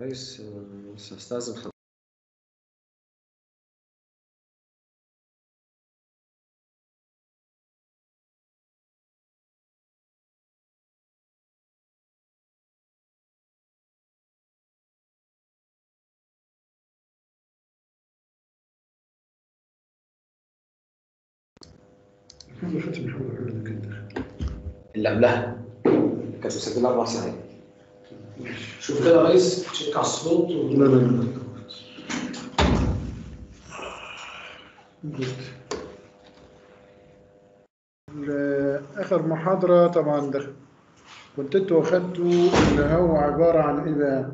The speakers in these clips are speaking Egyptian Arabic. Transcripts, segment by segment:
كويس آه، بس استاذن حضرتك ما خدتش من حول حول كده اللي قبلها كانت مسجله اربع ساعات شوف كده يا ريس تشيك على الصوت و... لا لا لا جود. ال- آخر محاضرة طبعا ده كنت انتوا واخدتوا اللي هو عبارة عن ايه بقى؟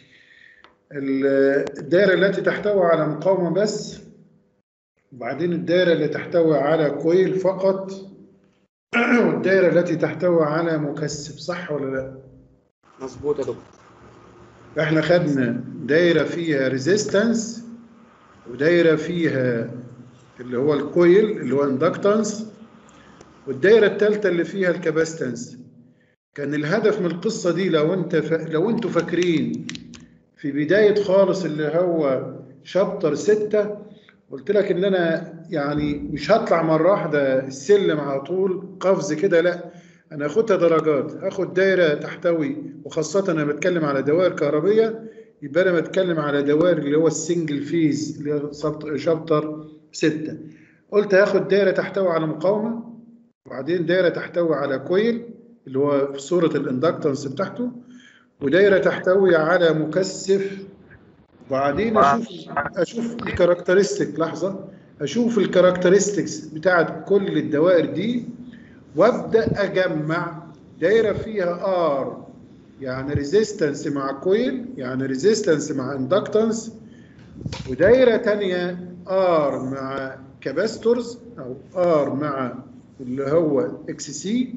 ال- الدائرة التي تحتوي على مقاومة بس وبعدين الدائرة اللي تحتوي على كويل فقط والدائرة التي تحتوي على مكثف صح ولا لا؟ مظبوط يا دكتور احنا خدنا دايره فيها ريزيستنس ودايره فيها اللي هو الكويل اللي هو اندكتنس والدايره الثالثه اللي فيها الكاباستنس كان الهدف من القصه دي لو انت ف... لو انتوا فاكرين في بدايه خالص اللي هو شابتر 6 قلت لك ان انا يعني مش هطلع مره واحده السلم على طول قفز كده لا انا هاخدها درجات هاخد دايره تحتوي وخاصه انا بتكلم على دوائر كهربيه يبقى انا بتكلم على دوائر اللي هو السنجل فيز اللي هو سبت- شابتر 6 قلت هاخد دايره تحتوي على مقاومه وبعدين دايره تحتوي على كويل اللي هو في صوره الاندكتنس بتاعته ودايره تحتوي على مكثف وبعدين اشوف اشوف الكاركترستيك لحظه اشوف الكاركترستكس بتاعت كل الدوائر دي وابدا اجمع دايره فيها ار يعني ريزيستنس مع كويل يعني ريزيستنس مع اندكتنس ودايره تانية ار مع كاباستورز او ار مع اللي هو اكس سي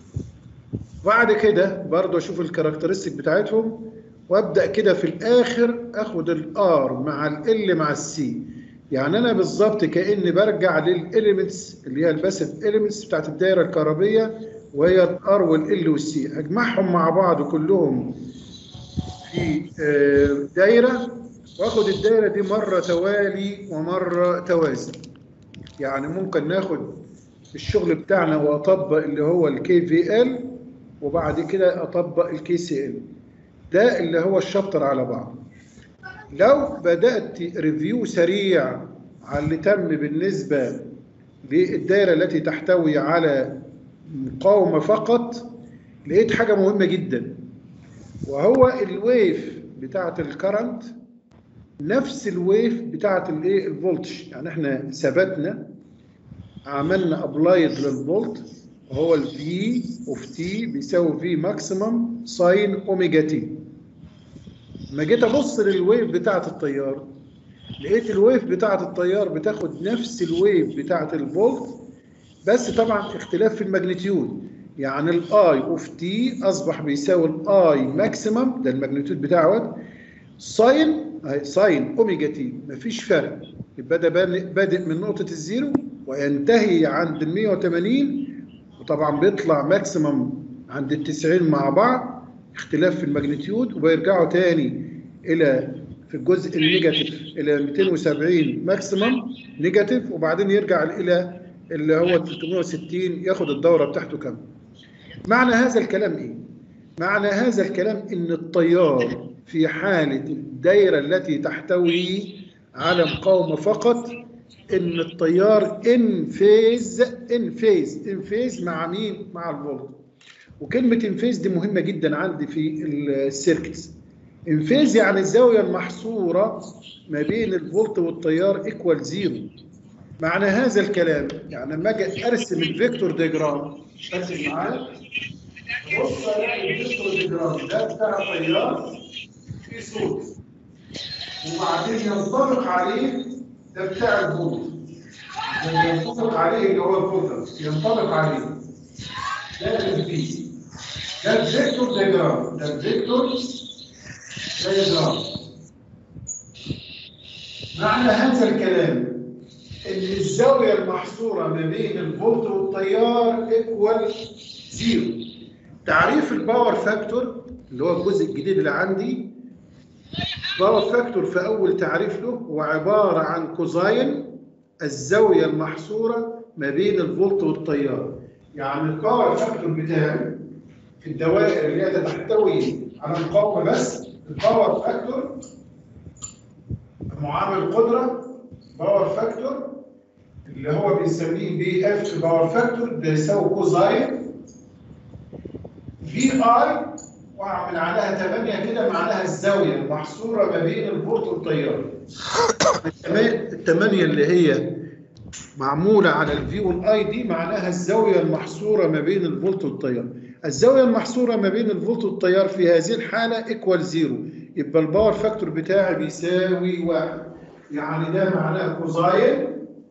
بعد كده برضه اشوف الكاركترستيك بتاعتهم وابدا كده في الاخر اخد الار مع ال مع السي يعني انا بالظبط كاني برجع للاليمنتس اللي هي الباسيف اليمنتس بتاعت الدايره الكهربيه وهي الار والال والسي اجمعهم مع بعض كلهم في آه، دايره واخد الدايره دي مره توالي ومره توازي يعني ممكن ناخد الشغل بتاعنا واطبق اللي هو الكي في ال وبعد كده اطبق الكي سي ال ده اللي هو الشابتر على بعض لو بدات ريفيو سريع على اللي تم بالنسبه للدائره التي تحتوي على مقاومه فقط لقيت حاجه مهمه جدا وهو الويف بتاعه الكرنت نفس الويف بتاعه الايه الفولتج يعني احنا ثبتنا عملنا ابلايد للفولت وهو الفي اوف تي بيساوي في ماكسيمم ساين اوميجا تي لما جيت ابص للويف بتاعه التيار لقيت الويف بتاعه التيار بتاخد نفس الويف بتاعه الفولت بس طبعا اختلاف في الماجنتيود يعني الاي اوف تي اصبح بيساوي الاي ماكسيمم ده الماجنتيود بتاعه ساين اهي ساين اوميجا تي مفيش فرق يبقى ده بان- بادئ من نقطه الزيرو وينتهي عند ال 180 وطبعا بيطلع ماكسيمم عند ال 90 مع بعض اختلاف في الماجنتيود وبيرجعوا تاني الى في الجزء النيجاتيف الى 270 ماكسيمم نيجاتيف وبعدين يرجع الى اللي هو 360 ياخد الدوره بتاعته كامله. معنى هذا الكلام ايه؟ معنى هذا الكلام ان التيار في حاله الدايره التي تحتوي على مقاومه فقط ان التيار ان فيز ان فيز ان فيز مع مين؟ مع الفولت. وكلمه ان فيز دي مهمه جدا عندي في السيركتس. ان فيز يعني الزاويه المحصوره ما بين الفولت والتيار ايكوال زيرو. معنى هذا الكلام يعني لما اجي ارسم الفيكتور ديجرام ركز معايا بص الاقي الفيكتور ديجرام ده بتاع التيار في صوت وبعدين ينطبق عليه ده بتاع الفولت اللي ينطبق عليه اللي هو الفولت ينطبق عليه ده الفي ده الفيكتور ديجرام ده الفيكتور ديجرام معنى هذا الكلام ان الزاويه المحصوره ما بين الفولت والتيار ايكوال زيرو تعريف الباور فاكتور اللي هو الجزء الجديد اللي عندي باور فاكتور في اول تعريف له هو عباره عن كوزاين الزاويه المحصوره ما بين الفولت والتيار يعني الباور فاكتور بتاعي في الدوائر اللي هي تحتوي على مقاومه بس الباور فاكتور معامل قدره باور فاكتور اللي هو بنسميه بي اف باور فاكتور بيساوي كوزاين في اي واعمل عليها 8 كده معناها الزاويه المحصوره ما بين الفولت والتيار الثمانيه اللي هي معموله على الفي والاي دي معناها الزاويه المحصوره ما بين الفولت والتيار الزاويه المحصوره ما بين الفولت والتيار في هذه الحاله ايكوال زيرو يبقى الباور فاكتور بتاعي بيساوي واحد يعني ده معناه كوزاين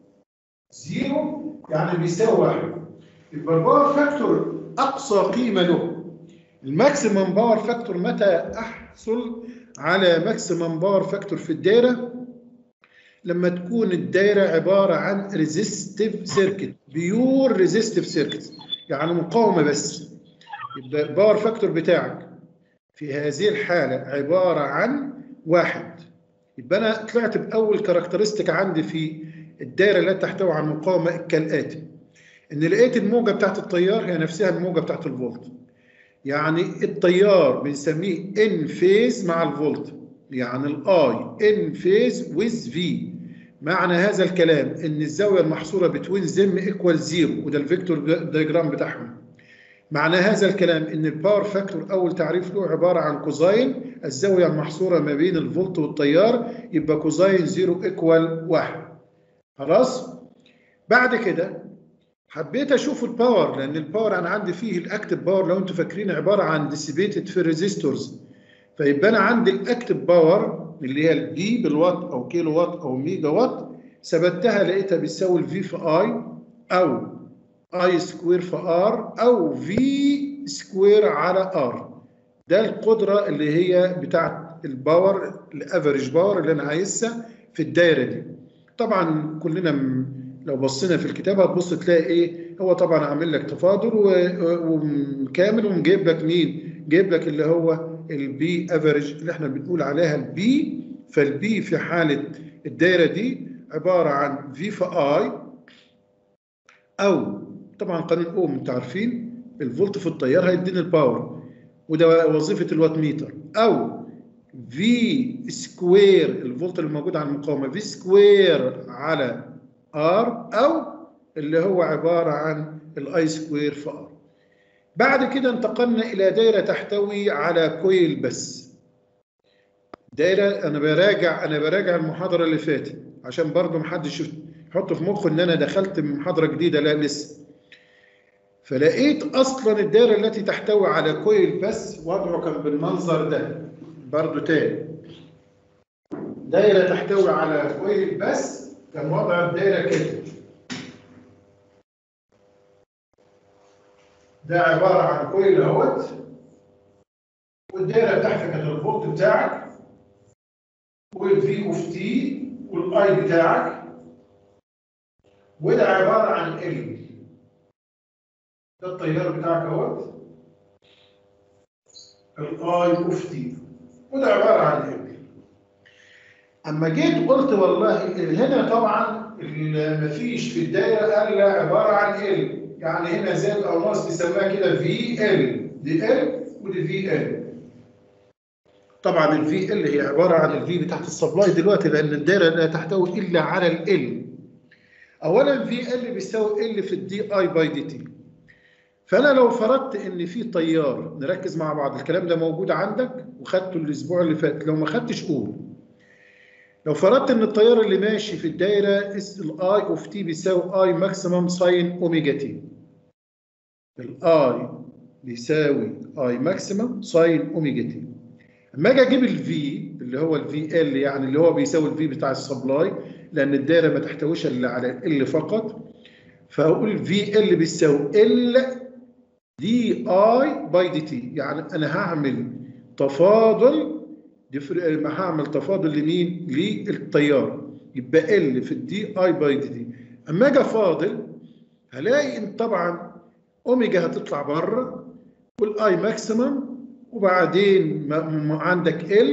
زيرو يعني بيساوي واحد يبقى الباور فاكتور اقصى قيمه له الماكسيمم باور فاكتور متى احصل على ماكسيمم باور فاكتور في الدايره لما تكون الدايره عباره عن ريزيستيف سيركت بيور ريزيستيف سيركت يعني مقاومه بس يبقى الباور فاكتور بتاعك في هذه الحاله عباره عن واحد يبقى انا طلعت باول كاركترستيك عندي في الدايره اللي تحتوي على المقاومه كالاتي ان لقيت الموجه بتاعت التيار هي نفسها الموجه بتاعت الفولت يعني التيار بنسميه ان فيز مع الفولت يعني الاي ان فيز ويز في معنى هذا الكلام ان الزاويه المحصوره بتوين زم ايكوال زيرو وده الفيكتور دايجرام بتاعهم معنى هذا الكلام ان الباور فاكتور اول تعريف له عباره عن كوزاين الزاويه المحصوره ما بين الفولت والتيار يبقى كوزاين زيرو ايكوال واحد خلاص بعد كده حبيت اشوف الباور لان الباور انا عندي فيه الاكتف باور لو انتم فاكرين عباره عن ديسيبيتد في الريزيستورز فيبقى انا عندي الاكتف باور اللي هي البي بالوات او كيلو وات او ميجا وات ثبتها لقيتها بتساوي الفي في اي او اي سكوير في ار او في سكوير على ار ده القدره اللي هي بتاعت الباور الافريج باور اللي انا عايزها في الدايره دي طبعا كلنا لو بصينا في الكتاب هتبص تلاقي ايه هو طبعا عامل لك تفاضل وكامل ومجيب لك مين جايب لك اللي هو البي افريج اللي احنا بنقول عليها البي فالبي في حاله الدايره دي عباره عن في في اي او طبعا قانون اوم انتوا عارفين الفولت في التيار هيديني الباور وده وظيفه الوات ميتر او في سكوير الفولت اللي موجود على المقاومه في سكوير على ار او اللي هو عباره عن الاي سكوير في ار بعد كده انتقلنا الى دايره تحتوي على كويل بس دايره انا براجع انا براجع المحاضره اللي فاتت عشان برضه محدش يحط في مخه ان انا دخلت محاضره جديده لا لسه فلقيت اصلا الدايره التي تحتوي على كويل بس وضعه كان بالمنظر ده برضه تاني دايره تحتوي على كويل بس كان وضع الدايره كده ده عباره عن كويل اهوت والدايره بتاعتك كانت الفولت بتاعك والفي اوف تي والاي بتاعك وده عباره عن ال ده التيار بتاعك اهوت الاي اوف تي وده عباره عن ال اما جيت قلت والله هنا طبعا مفيش في الدايره الا عباره عن ال يعني هنا زائد او ناقص بيسموها كده في ال دي ال ودي في ال طبعا الفي ال هي عباره عن الفي بتاعت السبلاي دلوقتي لان الدايره لا تحتوي الا على ال اولا في ال بيساوي ال في الدي اي باي دي تي فانا لو فرضت ان في تيار نركز مع بعض الكلام ده موجود عندك وخدته الاسبوع اللي فات لو ما خدتش قول لو فرضت ان التيار اللي ماشي في الدايره الاي اوف تي بيساوي اي ماكسيمم ساين اوميجا تي الاي بيساوي اي ماكسيمم ساين اوميجا تي اما اجي اجيب الفي اللي هو الفي ال يعني اللي هو بيساوي الفي بتاع السبلاي لان الدايره ما تحتويش الا على ال فقط فاقول في ال بيساوي ال دي اي باي دي تي يعني انا هعمل تفاضل هعمل تفاضل لمين؟ للتيار يبقى ال في الدي اي باي دي تي اما اجي افاضل هلاقي ان طبعا اوميجا هتطلع بره والاي ماكسيمم وبعدين عندك ال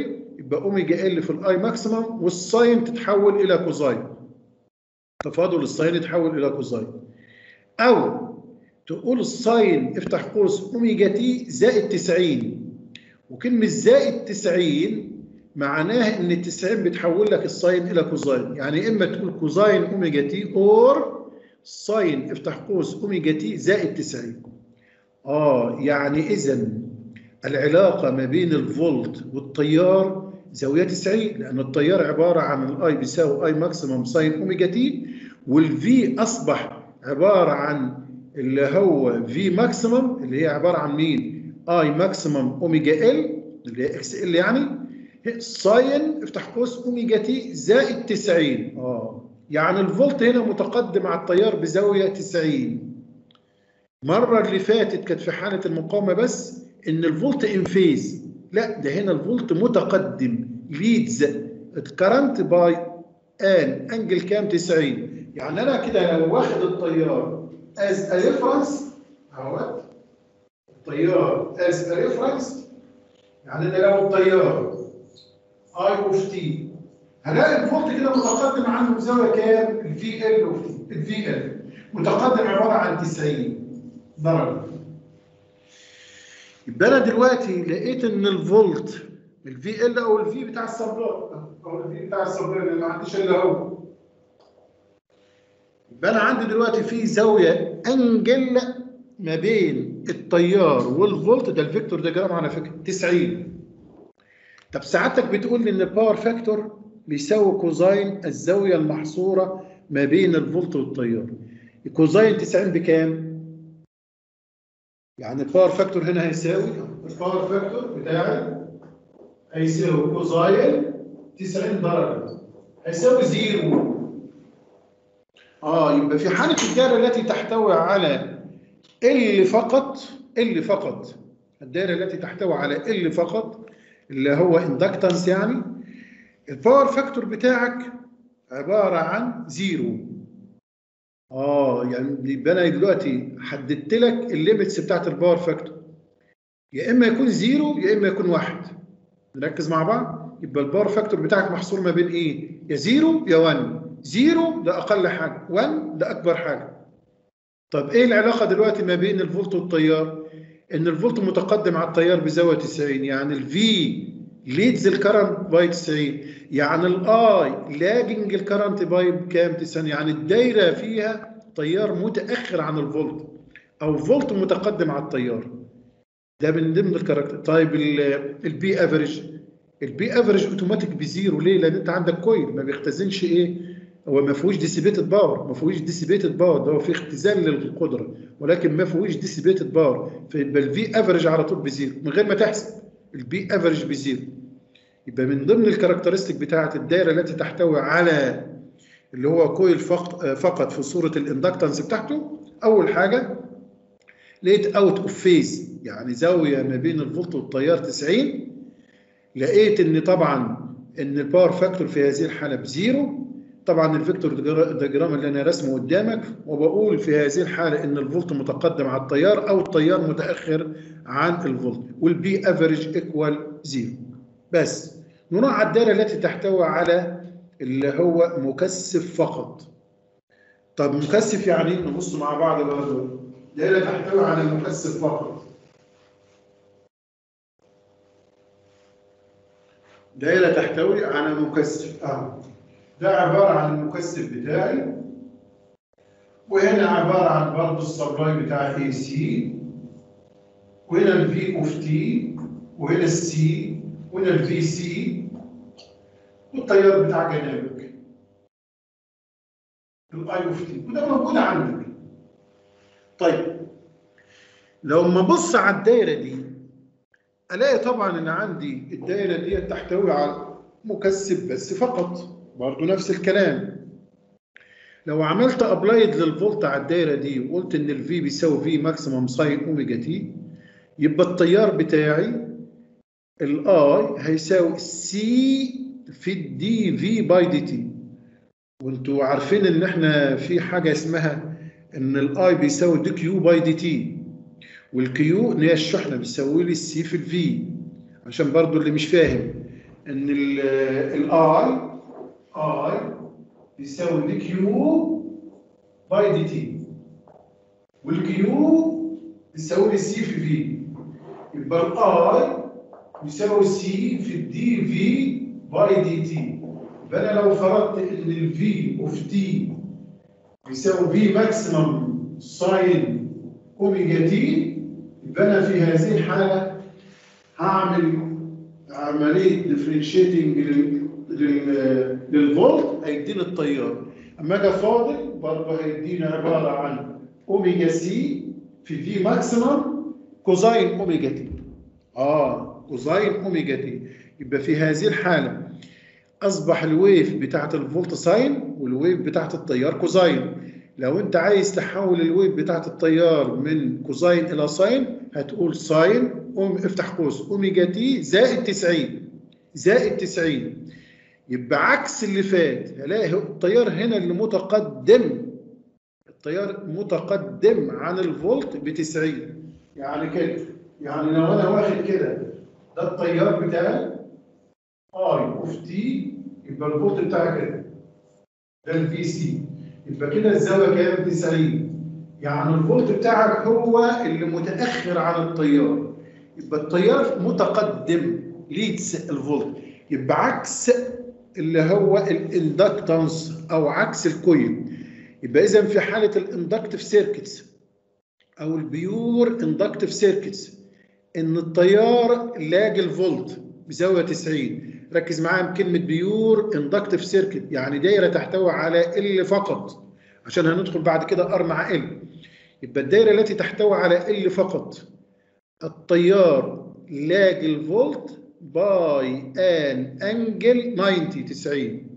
يبقى اوميجا ال في الاي ماكسيمم والساين تتحول الى كوزاين تفاضل الساين يتحول الى كوزاين او تقول الساين افتح قوس اوميجا تي زائد 90 وكلمه زائد 90 معناها ان ال 90 بتحول لك الساين الى كوزاين يعني اما تقول كوزاين اوميجا تي اور ساين افتح قوس اوميجا تي زائد 90 اه يعني اذا العلاقه ما بين الفولت والتيار زاويه 90 لان التيار عباره عن الاي بيساوي اي ماكسيمم ساين اوميجا تي والفي اصبح عباره عن اللي هو في ماكسيمم اللي هي عباره عن مين؟ اي ماكسيمم اوميجا ال اللي هي اكس ال يعني ساين افتح قوس اوميجا تي زائد 90 اه يعني الفولت هنا متقدم على التيار بزاويه 90 المره اللي فاتت كانت في حاله المقاومه بس ان الفولت ان فيز لا ده هنا الفولت متقدم ليدز الكرنت باي ان انجل كام 90 يعني انا كده لو واخد التيار از ا ريفرنس اهوت التيار از ا ريفرنس يعني انا لو التيار اي اوف تي هلاقي الفولت كده متقدم عنه بزاويه كام؟ الفي ال اوف تي الفي ال متقدم عباره عن 90 درجه يبقى انا دلوقتي لقيت ان الفولت الفي ال او الفي بتاع السبلاي او الفي بتاع السبلاي اللي ما عنديش الا هو يبقى انا عندي دلوقتي في زاويه انجل ما بين التيار والفولت ده الفيكتور ديجرام على فكره 90 طب سعادتك بتقول لي ان الباور فاكتور بيساوي كوزاين الزاويه المحصوره ما بين الفولت والتيار كوزاين 90 بكام؟ يعني الباور فاكتور هنا هيساوي الباور فاكتور بتاعي هيساوي كوزاين 90 درجه هيساوي زيرو اه يبقى في حاله الدائره التي تحتوي على ال فقط ال فقط الدائره التي تحتوي على ال فقط اللي هو اندكتنس يعني الباور فاكتور بتاعك عباره عن زيرو اه يعني يبقى انا دلوقتي حددت لك الليميتس بتاعت الباور فاكتور يا اما يكون زيرو يا اما يكون واحد نركز مع بعض يبقى الباور فاكتور بتاعك محصور ما بين ايه يا زيرو يا 1 زيرو ده اقل حاجه 1 ده اكبر حاجه طب ايه العلاقه دلوقتي ما بين الفولت والتيار ان الفولت متقدم على التيار بزاويه 90 يعني الفي ليدز الكرنت باي 90 يعني الاي لاجنج الكرنت باي بكام 90 يعني الدايره فيها تيار متاخر عن الفولت او فولت متقدم على التيار ده من ضمن الكاركتر طيب البي افريج البي افريج اوتوماتيك بزيرو ليه؟ لان انت عندك كويل ما بيختزنش ايه؟ هو ما فيهوش ديسيبيتد باور ما فيهوش ديسيبيتد باور ده هو فيه اختزال للقدره ولكن ما فيهوش ديسيبيتد باور فيبقى الفي افريج على طول بزيرو من غير ما تحسب البي افريج بزيرو يبقى من ضمن الكاركترستيك بتاعه الدايره التي تحتوي على اللي هو كويل فقط في صوره الاندكتنس بتاعته اول حاجه لقيت اوت اوف فيز يعني زاويه ما بين الفولت والتيار 90 لقيت ان طبعا ان الباور فاكتور في هذه الحاله بزيرو طبعا الفيكتور ديجرام اللي انا رسمه قدامك وبقول في هذه الحاله ان الفولت متقدم على التيار او التيار متاخر عن الفولت والبي افريج ايكوال زيرو بس نروح على الدائره التي تحتوي على اللي هو مكثف فقط طب مكثف يعني ايه نبص مع بعض برضه دائره تحتوي على المكثف فقط دائره تحتوي على مكثف اه ده عباره عن المكثف بتاعي وهنا عباره عن برضه السبلاي بتاع اي سي وهنا الفي اوف تي وهنا السي وهنا الفي سي والتيار بتاع جنابك الاي اوف تي وده موجود عندك طيب لو ما ابص على الدايره دي الاقي طبعا ان عندي الدايره دي تحتوي على مكثف بس فقط برضه نفس الكلام لو عملت ابلايد للفولت على الدايره دي وقلت ان الفي بيساوي في ماكسيمم ساين اوميجا تي يبقى التيار بتاعي الاي هيساوي سي في الدي في باي دي تي وانتوا عارفين ان احنا في حاجه اسمها ان الاي بيساوي دي كيو باي دي تي والكيو اللي هي الشحنه بيساوي لي السي في الفي عشان برضو اللي مش فاهم ان الاي اي يساوي دي كيو باي دي تي والكيو يساوي لي سي في في يبقى الاي يساوي سي في الدي في باي دي تي يبقى انا لو فرضت ان الفي اوف تي يساوي في ماكسيمم ساين اوميجا تي يبقى انا في هذه الحاله هعمل عمليه ديفرنشيتنج للفولت هيديني التيار اما اجي فاضل برضه هيديني عباره عن اوميجا سي في في ماكسيمم كوزاين اوميجا تي اه كوزاين اوميجا تي يبقى في هذه الحاله اصبح الويف بتاعت الفولت ساين والويف بتاعت التيار كوزاين لو انت عايز تحول الويف بتاعت التيار من كوزاين الى ساين هتقول ساين أم افتح قوس اوميجا تي زائد 90 زائد 90 يبقى عكس اللي فات هلاقي التيار هنا اللي متقدم التيار متقدم عن الفولت ب 90 يعني كده يعني لو انا واخد كده ده التيار بتاعي اي اوف تي يبقى الفولت بتاعي كده ده الفي سي يبقى كده الزاويه كام 90 يعني الفولت بتاعك هو اللي متاخر عن التيار يبقى التيار متقدم ليدز الفولت يبقى عكس اللي هو الاندكتنس او عكس الكويل يبقى اذا في حاله الاندكتيف سيركتس او البيور اندكتيف سيركتس ان التيار لاج الفولت بزاويه 90 ركز معايا بكلمه بيور اندكتيف سيركت يعني دايره تحتوي على ال فقط عشان هندخل بعد كده ار مع ال يبقى الدايره التي تحتوي على ال فقط التيار لاج الفولت باي ان انجل 90 90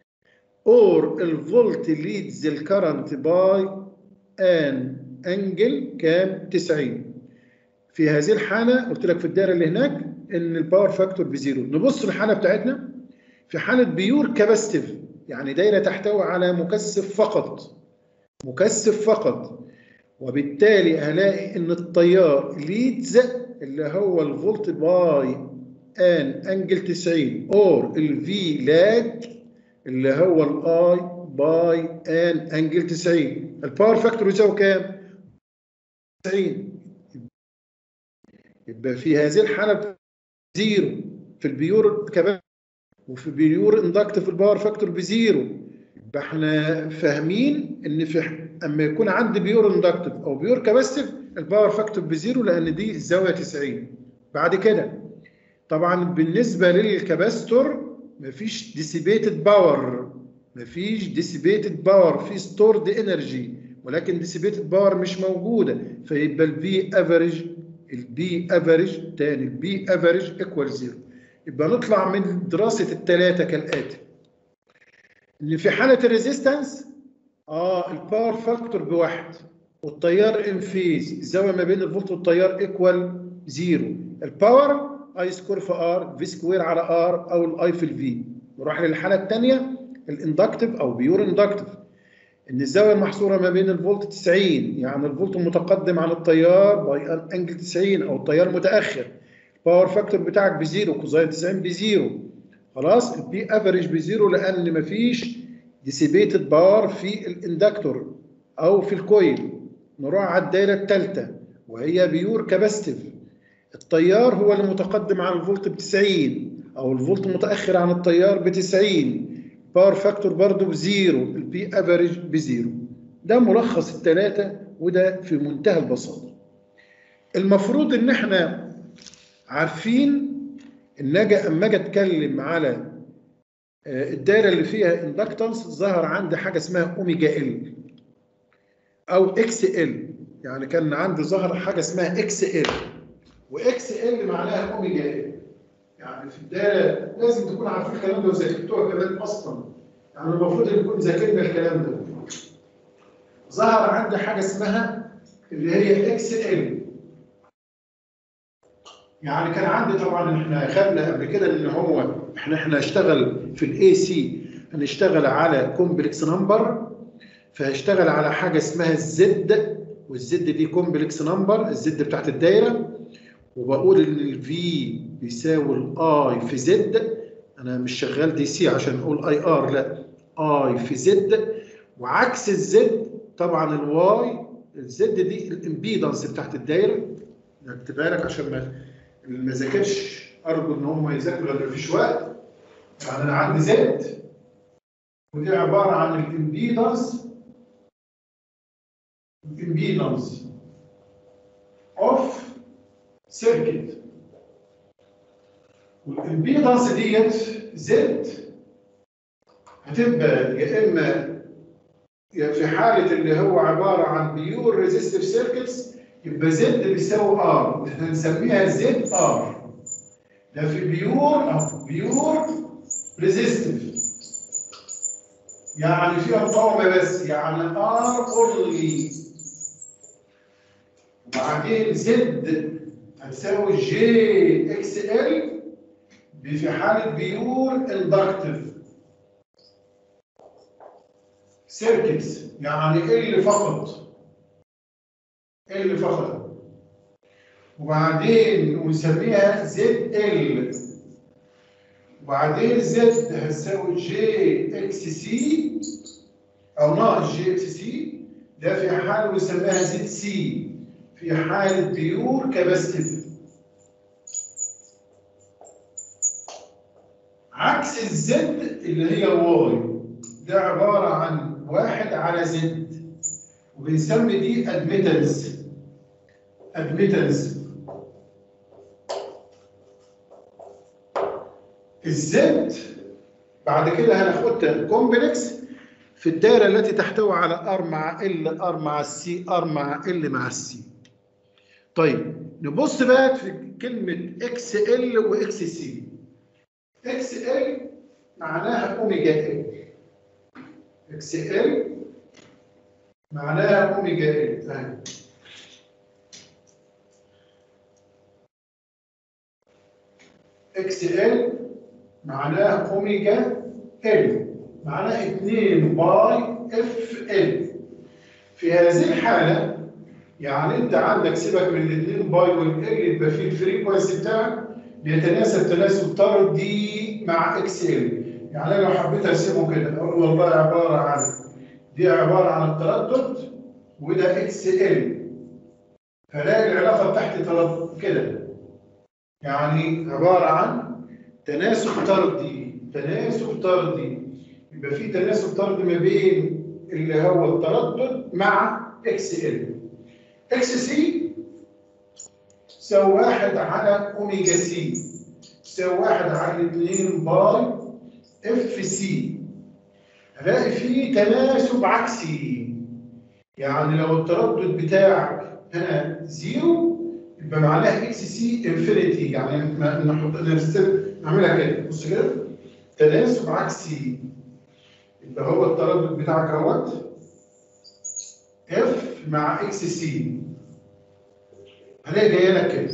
اور الفولت ليدز الكرنت باي ان انجل كام 90 في هذه الحاله قلت لك في الدايره اللي هناك ان الباور فاكتور بزيرو نبص الحاله بتاعتنا في حاله بيور كاباستيف يعني دايره تحتوي على مكثف فقط مكثف فقط وبالتالي هلاقي ان التيار ليدز اللي هو الفولت باي ان انجل 90 اور الفي لاج اللي هو الاي باي ان انجل 90 الباور فاكتور يساوي كام 90 يبقى في هذه الحاله زيرو في البيور كمان وفي بيور اندكتيف الباور فاكتور بزيرو يبقى احنا فاهمين ان في اما يكون عندي بيور اندكتيف او بيور كاباسيتيف الباور فاكتور بزيرو لان دي الزاويه 90 بعد كده طبعا بالنسبه للكاباستور مفيش ديسيبيتد باور مفيش ديسيبيتد باور في ستورد انرجي ولكن ديسيبيتد باور مش موجوده فيبقى البي افريج البي افريج تاني البي افريج ايكوال زيرو يبقى نطلع من دراسه الثلاثه كالاتي ان في حاله الريزيستنس اه الباور فاكتور بواحد والتيار ان فيز الزاويه ما بين الفولت والتيار ايكوال زيرو الباور اي سكوير في ار في سكوير على ار او الاي في الفي نروح للحاله الثانيه الاندكتيف او بيور اندكتيف ان الزاويه المحصوره ما بين الفولت 90 يعني الفولت متقدم عن التيار باي انجل 90 او التيار متاخر الباور فاكتور بتاعك بزيرو كوزاين 90 بزيرو خلاص البي افريج بزيرو لان مفيش ديسيبيتد باور في الاندكتور او في الكويل نروح على الدايره الثالثه وهي بيور كاباستيف التيار هو اللي متقدم عن الفولت ب 90 او الفولت متاخر عن التيار ب 90 باور فاكتور برضه بزيرو البي افريج بزيرو ده ملخص الثلاثه وده في منتهى البساطه المفروض ان احنا عارفين ان اجي اما اجي اتكلم على الدايره اللي فيها اندكتنس ظهر عندي حاجه اسمها اوميجا ال او اكس ال يعني كان عندي ظهر حاجه اسمها اكس ال واكس ال معناها اوميجا ال يعني في الدايره لازم تكون عارفين الكلام ده وذاكرتوها كمان اصلا يعني المفروض نكون ذاكرنا الكلام ده ظهر عندي حاجه اسمها اللي هي اكس ال يعني كان عندي طبعا احنا خدنا قبل كده ان هو احنا احنا هنشتغل في الاي سي هنشتغل على كومبلكس نمبر فهشتغل على حاجه اسمها الزد والزد دي كومبلكس نمبر الزد بتاعت الدايره وبقول ان الفي بيساوي الاي في زد انا مش شغال دي سي عشان اقول اي ار لا اي في زد وعكس الزد طبعا الواي الزد دي الامبيدنس بتاعت الدايره اكتبها لك عشان ما اللي ما ذاكرش ارجو ان هم يذاكروا لان مفيش وقت يعني انا عندي زد ودي عباره عن الامبيدنس الامبيدنس اوف سيركت والامبيدنس ديت زد هتبقى يا اما يا في حاله اللي هو عباره عن بيور ريزيستيف سيركتس يبقى زد بيساوي ار هنسميها زد ار ده في بيور او بيور ريزيستيف يعني فيها مقاومه بس يعني ار اونلي وبعدين زد هتساوي جي اكس ال في حاله بيور اندكتيف سيركتس يعني ال فقط ال فقط وبعدين ونسميها زد ال وبعدين زد هتساوي جي اكس سي او ناقص جي اكس سي ده في حال بنسميها زد سي في حالة بيور كاباستيف عكس الزد اللي هي الواي ده عبارة عن واحد على زد وبنسمي دي ادميتنس ادميتنس الزد بعد كده هناخدها كومبلكس في الدائرة التي تحتوي على ار مع ال ار مع السي ار مع ال مع السي طيب نبص بقى في كلمة اكس ال واكس سي اكس ال معناها اوميجا ال اكس ال معناها اوميجا ال اهي اكس ال معناها اوميجا ال معناها 2 باي اف ال في هذه الحالة يعني انت عندك سيبك من الاثنين باي والال يبقى في الفريكونسي بتاعك بيتناسب تناسب دي مع اكس ال يعني انا لو حبيت ارسمه كده اقول والله عباره عن دي عباره عن التردد وده اكس ال فلاقي العلاقه بتاعتي تردد كده يعني عباره عن تناسب طردي تناسب طردي يبقى في تناسب طردي ما بين اللي هو التردد مع اكس ال اكس سي تساوي واحد على اوميجا سي تساوي واحد على 2 باي اف سي هلاقي فيه تناسب عكسي يعني لو التردد بتاعك هنا زيرو يبقى معناها اكس سي انفينيتي يعني نحط نرسم نعملها كده بص كده تناسب عكسي يبقى هو التردد بتاعك اهوت اف مع اكس سي هلاقي جايه لك كده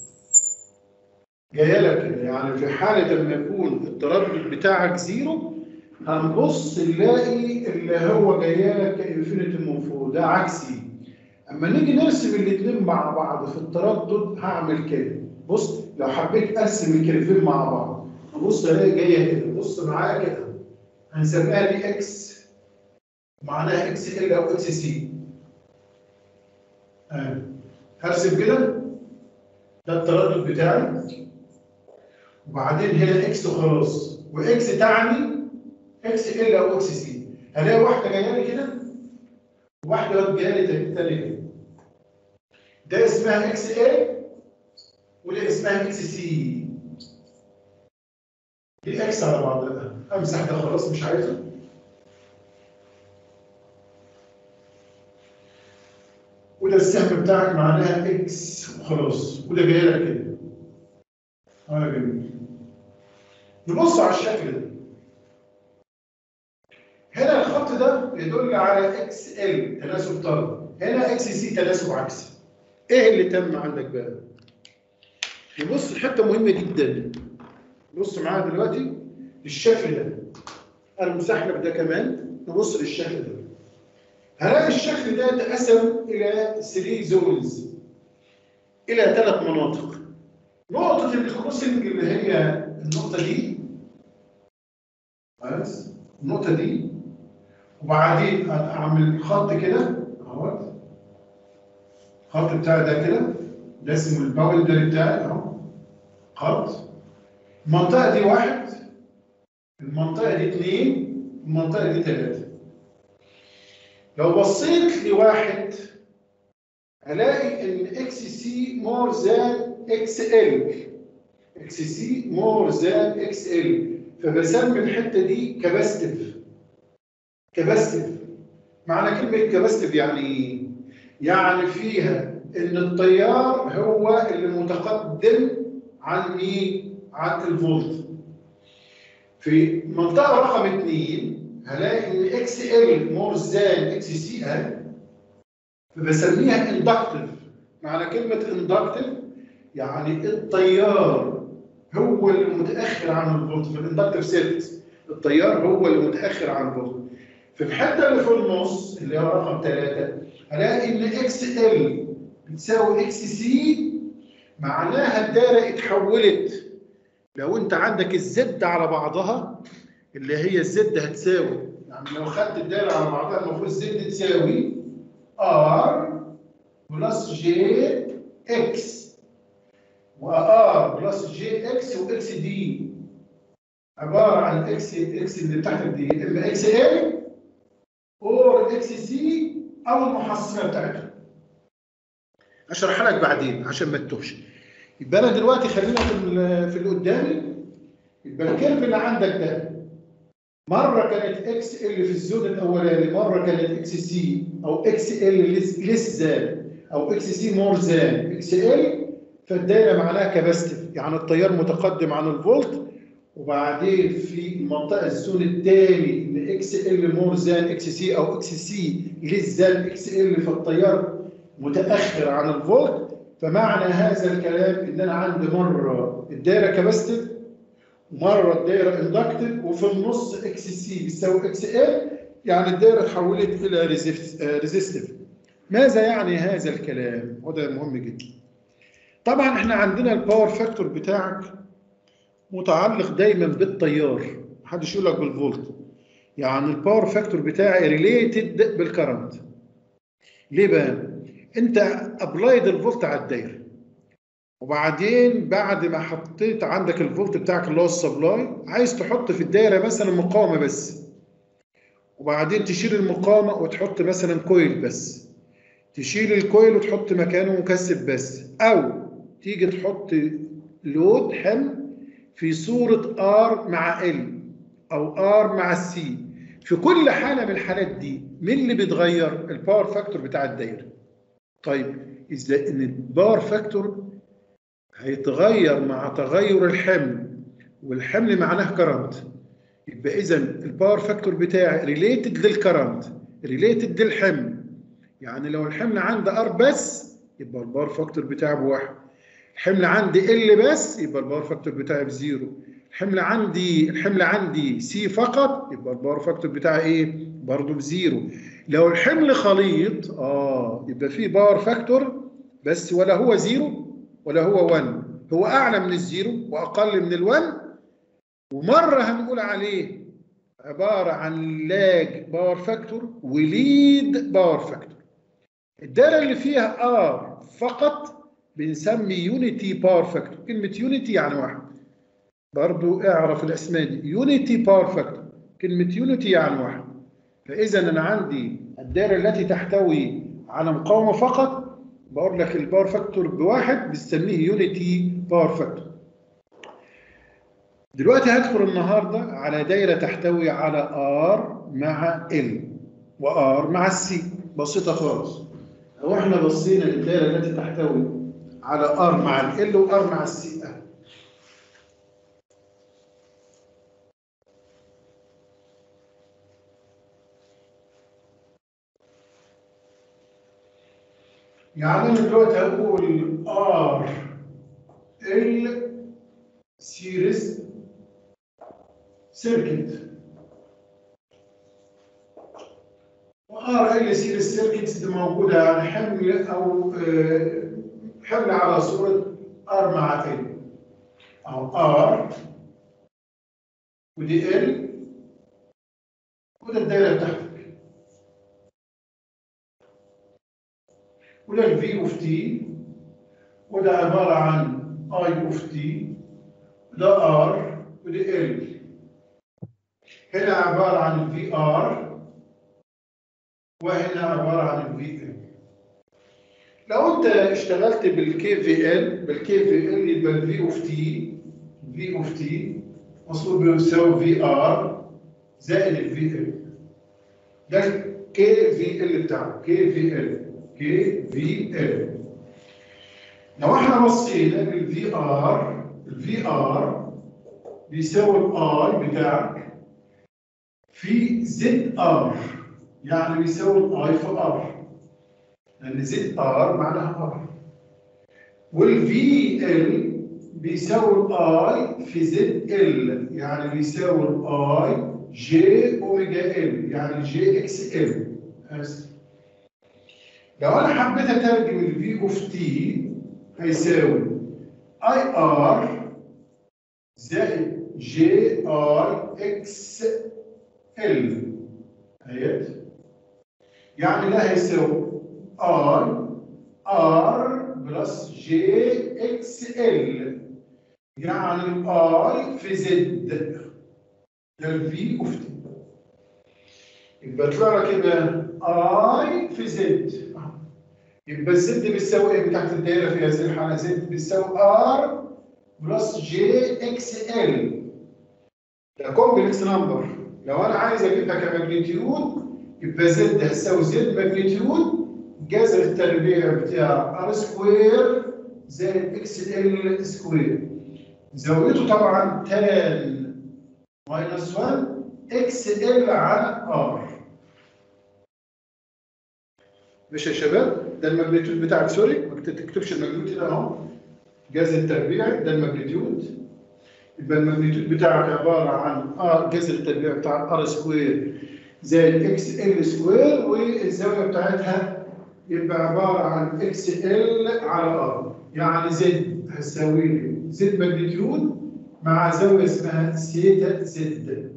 جايه لك كده يعني في حاله لما يكون التردد بتاعك زيرو هنبص نلاقي اللي هو جايه لك كانفينيتي من فوق ده عكسي اما نيجي نرسم الاثنين مع بعض في التردد هعمل كده بص لو حبيت ارسم الكيرفين مع بعض هبص الاقي جايه كده بص معايا كده هنسميها دي اكس معناها اكس ال او اكس سي آه. هرسم كده ده التردد بتاعي وبعدين هنا اكس وخلاص واكس تعني اكس ال او اكس سي هلاقي واحده جايه لي كده وواحده جايه لي تاني كده ده اسمها اكس ال وده اسمها اكس سي دي اكس على بعضها امسح ده خلاص مش عايزه وده السهم بتاعك معناها اكس وخلاص وده جاي لك كده اه جميل نبص على الشكل ده هنا الخط ده يدل على اكس ال تناسب طرد هنا اكس سي تناسب عكسي ايه اللي تم عندك بقى نبص لحته مهمه جدا بص معايا دلوقتي الشكل ده انا مسح لك ده كمان نبص للشكل ده هلاقي الشكل ده اتقسم الى 3 زونز الى ثلاث مناطق نقطة الكروسنج اللي هي النقطة دي بس النقطه دي وبعدين اعمل خط كده اهوت الخط بتاعي ده كده ده اسمه الباوندري بتاعي اهو خط المنطقه دي واحد المنطقه دي اثنين المنطقه دي ثلاثه لو بصيت لواحد هلاقي ان اكس سي مور ذان اكس ال اكس سي مور ذان اكس ال فبسمي الحته دي كباستيف كباستيف معنى كلمه كباستيف يعني ايه؟ يعني فيها ان التيار هو اللي متقدم عن مين؟ عن الفولت في منطقه رقم اثنين هلاقي ان اكس ال مور ذان اكس سي ال فبسميها اندكتيف معنى كلمه اندكتيف يعني التيار هو اللي متاخر عن الفولت في الاندكتيف سيركت التيار هو اللي متاخر عن الفولت في الحته اللي في النص اللي هي رقم ثلاثه هلاقي ان اكس ال بتساوي اكس سي معناها الدايره اتحولت لو انت عندك الزد على بعضها اللي هي الزد هتساوي يعني لو خدت الدايره على بعضها المفروض الزد تساوي ار بلس جي اكس وار بلس جي اكس واكس دي عباره عن اكس اكس اللي تحت دي اما اكس ال اور اكس سي او المحصله بتاعتها اشرحها لك بعدين عشان ما تتوهش يبقى انا دلوقتي خلينا في ال- في اللي قدامي يبقى الكيرف اللي عندك ده مره كانت اكس ال في الزون الاولاني مره كانت اكس سي او اكس ال ليس ذان او اكس سي مور ذان اكس ال فالدايره معناها كباستيف يعني التيار متقدم عن الفولت وبعدين في المنطقه الزون الثاني ان اكس ال مور ذان اكس سي او اكس سي ليس ذان اكس ال فالتيار متاخر عن الفولت فمعنى هذا الكلام ان انا عندي مره الدايره كباستيف ومره الدايره اندكتيف وفي النص اكس سي بيساوي اكس ال يعني الدايره اتحولت الى ريزيستيف ماذا يعني هذا الكلام وده مهم جدا طبعا احنا عندنا الباور فاكتور بتاعك متعلق دايما بالتيار محدش يقول لك بالفولت يعني الباور فاكتور بتاعي ريليتد بالكرنت ليه بقى انت ابلايد الفولت على الدايره وبعدين بعد ما حطيت عندك الفولت بتاعك اللي هو السبلاي عايز تحط في الدايره مثلا مقاومه بس وبعدين تشيل المقاومه وتحط مثلا كويل بس تشيل الكويل وتحط مكانه مكثف بس او تيجي تحط لود حمل في صوره ار مع ال او ار مع السي في كل حاله من الحالات دي مين اللي بيتغير الباور فاكتور بتاع الدايره طيب اذا ان الباور فاكتور هيتغير مع تغير الحمل والحمل معناه كرنت يبقى اذا الباور فاكتور بتاعي ريليتد للكرنت ريليتد للحمل يعني لو الحمل عندي ار بس يبقى الباور فاكتور بتاعي بواحد الحمل عندي ال بس يبقى الباور فاكتور بتاعي بزيرو الحمل عندي الحمل عندي سي فقط يبقى الباور فاكتور بتاعي ايه برضه بزيرو لو الحمل خليط اه يبقى فيه باور فاكتور بس ولا هو زيرو ولا هو 1 هو اعلى من الزيرو واقل من ال1 ومره هنقول عليه عباره عن لاج باور فاكتور وليد باور فاكتور الدايره اللي فيها ار فقط بنسمي يونيتي باور فاكتور كلمه يونيتي يعني واحد برضو اعرف الاسماء دي يونيتي باور فاكتور كلمه يونيتي يعني واحد فاذا انا عندي الدائره التي تحتوي على مقاومه فقط بقول لك الباور فاكتور بواحد بنسميه يونيتي باور فاكتور دلوقتي هدخل النهارده على دايره تحتوي على ار مع ال وار مع السي بسيطه خالص لو احنا بصينا للدايره التي تحتوي على ار مع ال وار مع السي أهي. يعني انا دلوقتي هقول ار ال سيريز سيركت وار ال سيريز سيركتس دي موجوده يعني حمل او آه، حمل على صوره ار مع ال او ار ودي ال وده الدايره بتاعتك وده الفي اوف تي وده عباره عن اي اوف تي وده ار وده ال هنا عباره عن الفي ار وهنا عباره عن الفي ال لو انت اشتغلت بالكي في ال بالكي في ال يبقى الفي اوف تي في اوف تي مصروف بيساوي في ار زائد الفي ال ده الكي في ال بتاعه كي في ال كي في ال لو احنا بصينا للفي ار الفي ار بيساوي الاي بتاعك في زد ار يعني بيساوي الاي في ار لان زد ار معناها ار والفي ال بيساوي الاي في زد ال يعني بيساوي الاي جي اوميجا ال يعني جي اكس ال لو انا حبيت اترجم الفي اوف تي هيساوي اي ار زائد جي ار اكس ال اهيت يعني ده هيساوي اي ار بلس جي اكس ال يعني الاي في زد ده الفي اوف تي يبقى طلع لك كده اي في زد يبقى الزد بتساوي ايه بتاعت الدايره في هذه الحاله زد بتساوي ار بلس جي اكس ال ده كومبلكس نمبر لو انا عايز اجيبها كماجنتيود يبقى زد هتساوي زد ماجنتيود جذر التربيع بتاع ار سكوير زائد اكس ال سكوير زاويته طبعا تان ماينس 1 اكس ال على ار مش يا شباب ده الماجنتيود بتاعك سوري ما تكتبش الماجنتيود هنا اهو جذر التربيع ده الماجنتيود يبقى الماجنتيود بتاعك عباره عن ار جذر التربيع بتاع ار سكوير زائد اكس ال سكوير والزاويه بتاعتها يبقى عباره عن اكس ال على ار يعني زد هتساوي لي زد ماجنتيود مع زاويه اسمها سيتا زد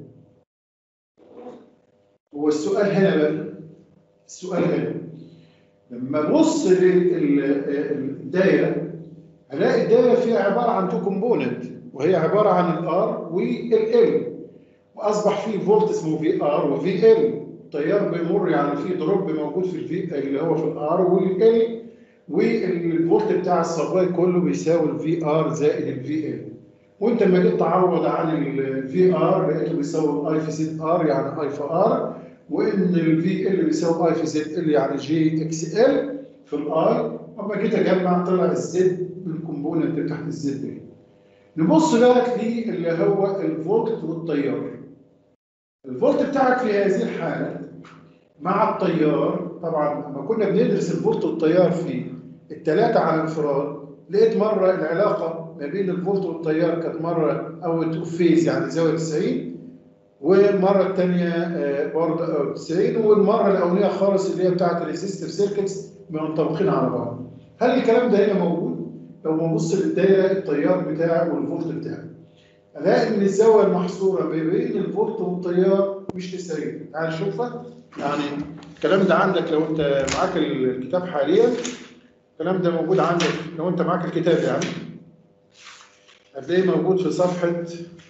هو السؤال هنا بقى السؤال هنا لما ابص للدايره هلاقي الدايره فيها عباره عن تو كومبوننت وهي عباره عن الار والال واصبح في فولت اسمه في ار وفي ال التيار بيمر يعني في دروب موجود في الفي اللي هو في الار والال والفولت بتاع السبلاي كله بيساوي الفي ار زائد الفي ال وانت لما جيت تعوض عن الفي ار لقيته بيساوي الاي في زد ار يعني اي في ار وان الفي ال بيساوي اي في زد ال يعني جي اكس ال في الاي اما جيت اجمع طلع الزد الكومبوننت بتاعت الزد دي نبص بقى في اللي هو الفولت والتيار الفولت بتاعك في هذه الحاله مع التيار طبعا لما كنا بندرس الفولت والتيار في الثلاثه على انفراد لقيت مره العلاقه ما بين الفولت والتيار كانت مره اوت اوف فيز يعني زاويه 90 والمره الثانيه برضه 90 والمره الاولانيه خالص اللي هي بتاعت الريزيستيف سيركتس منطبقين على بعض هل الكلام ده هنا موجود؟ لو ببص للدايره التيار بتاعي والفولت بتاعي الاقي ان الزاويه المحصوره ما بين الفولت والتيار مش 90 تعال نشوفها يعني الكلام ده عندك لو انت معاك الكتاب حاليا الكلام ده موجود عندك لو انت معاك الكتاب يعني هتلاقيه موجود في صفحه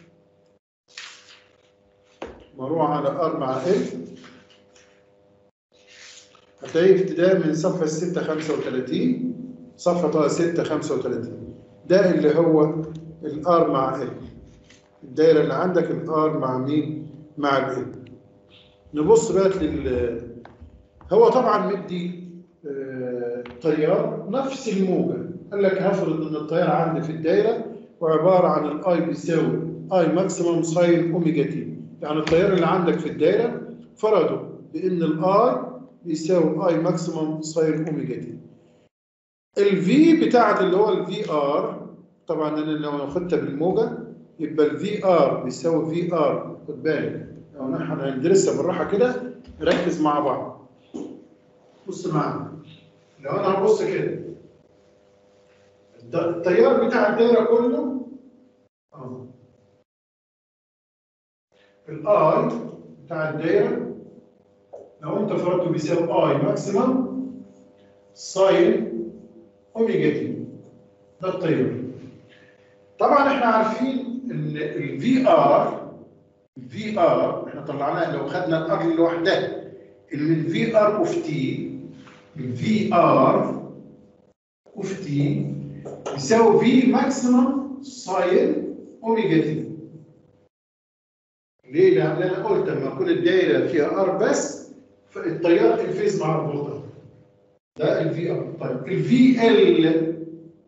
مروح على ار مع ال هتلاقيه ابتداء من صفحه 635 صفحه 635 ده اللي هو الار مع ال الدايره اللي عندك الار مع مين؟ مع ال نبص بقى لل هو طبعا مدي آه تيار نفس الموجه قال لك هفرض ان التيار عندي في الدايره وعباره عن الاي بيساوي اي ماكسيموم ساين اوميجا تي يعني التيار اللي عندك في الدايره فرضوا بان الاي بيساوي اي ماكسيموم ساين اوميجا تي الفي بتاعت اللي هو الفي ار طبعا انا لو خدتها بالموجه يبقى الفي ار بيساوي في ار خد بالك لو احنا هندرسها بالراحه كده نركز مع بعض بص معانا لو انا هبص كده التيار بتاع الدايره كله اهو الاي بتاع الدايره لو انت فرضته بيساوي اي ماكسيمم ساين اوميجا تي ده التيار طبعا احنا عارفين ان الفي ار الفي ار احنا طلعناها لو خدنا الار لوحدها ان الفي ار اوف تي الفي ار اوف تي يساوي في ماكسيمم ساين اوميجا تي ليه؟ لان انا قلت لما تكون الدايره فيها ار بس فالتيار الفيز مع الفولت ده الفي ار طيب الفي ال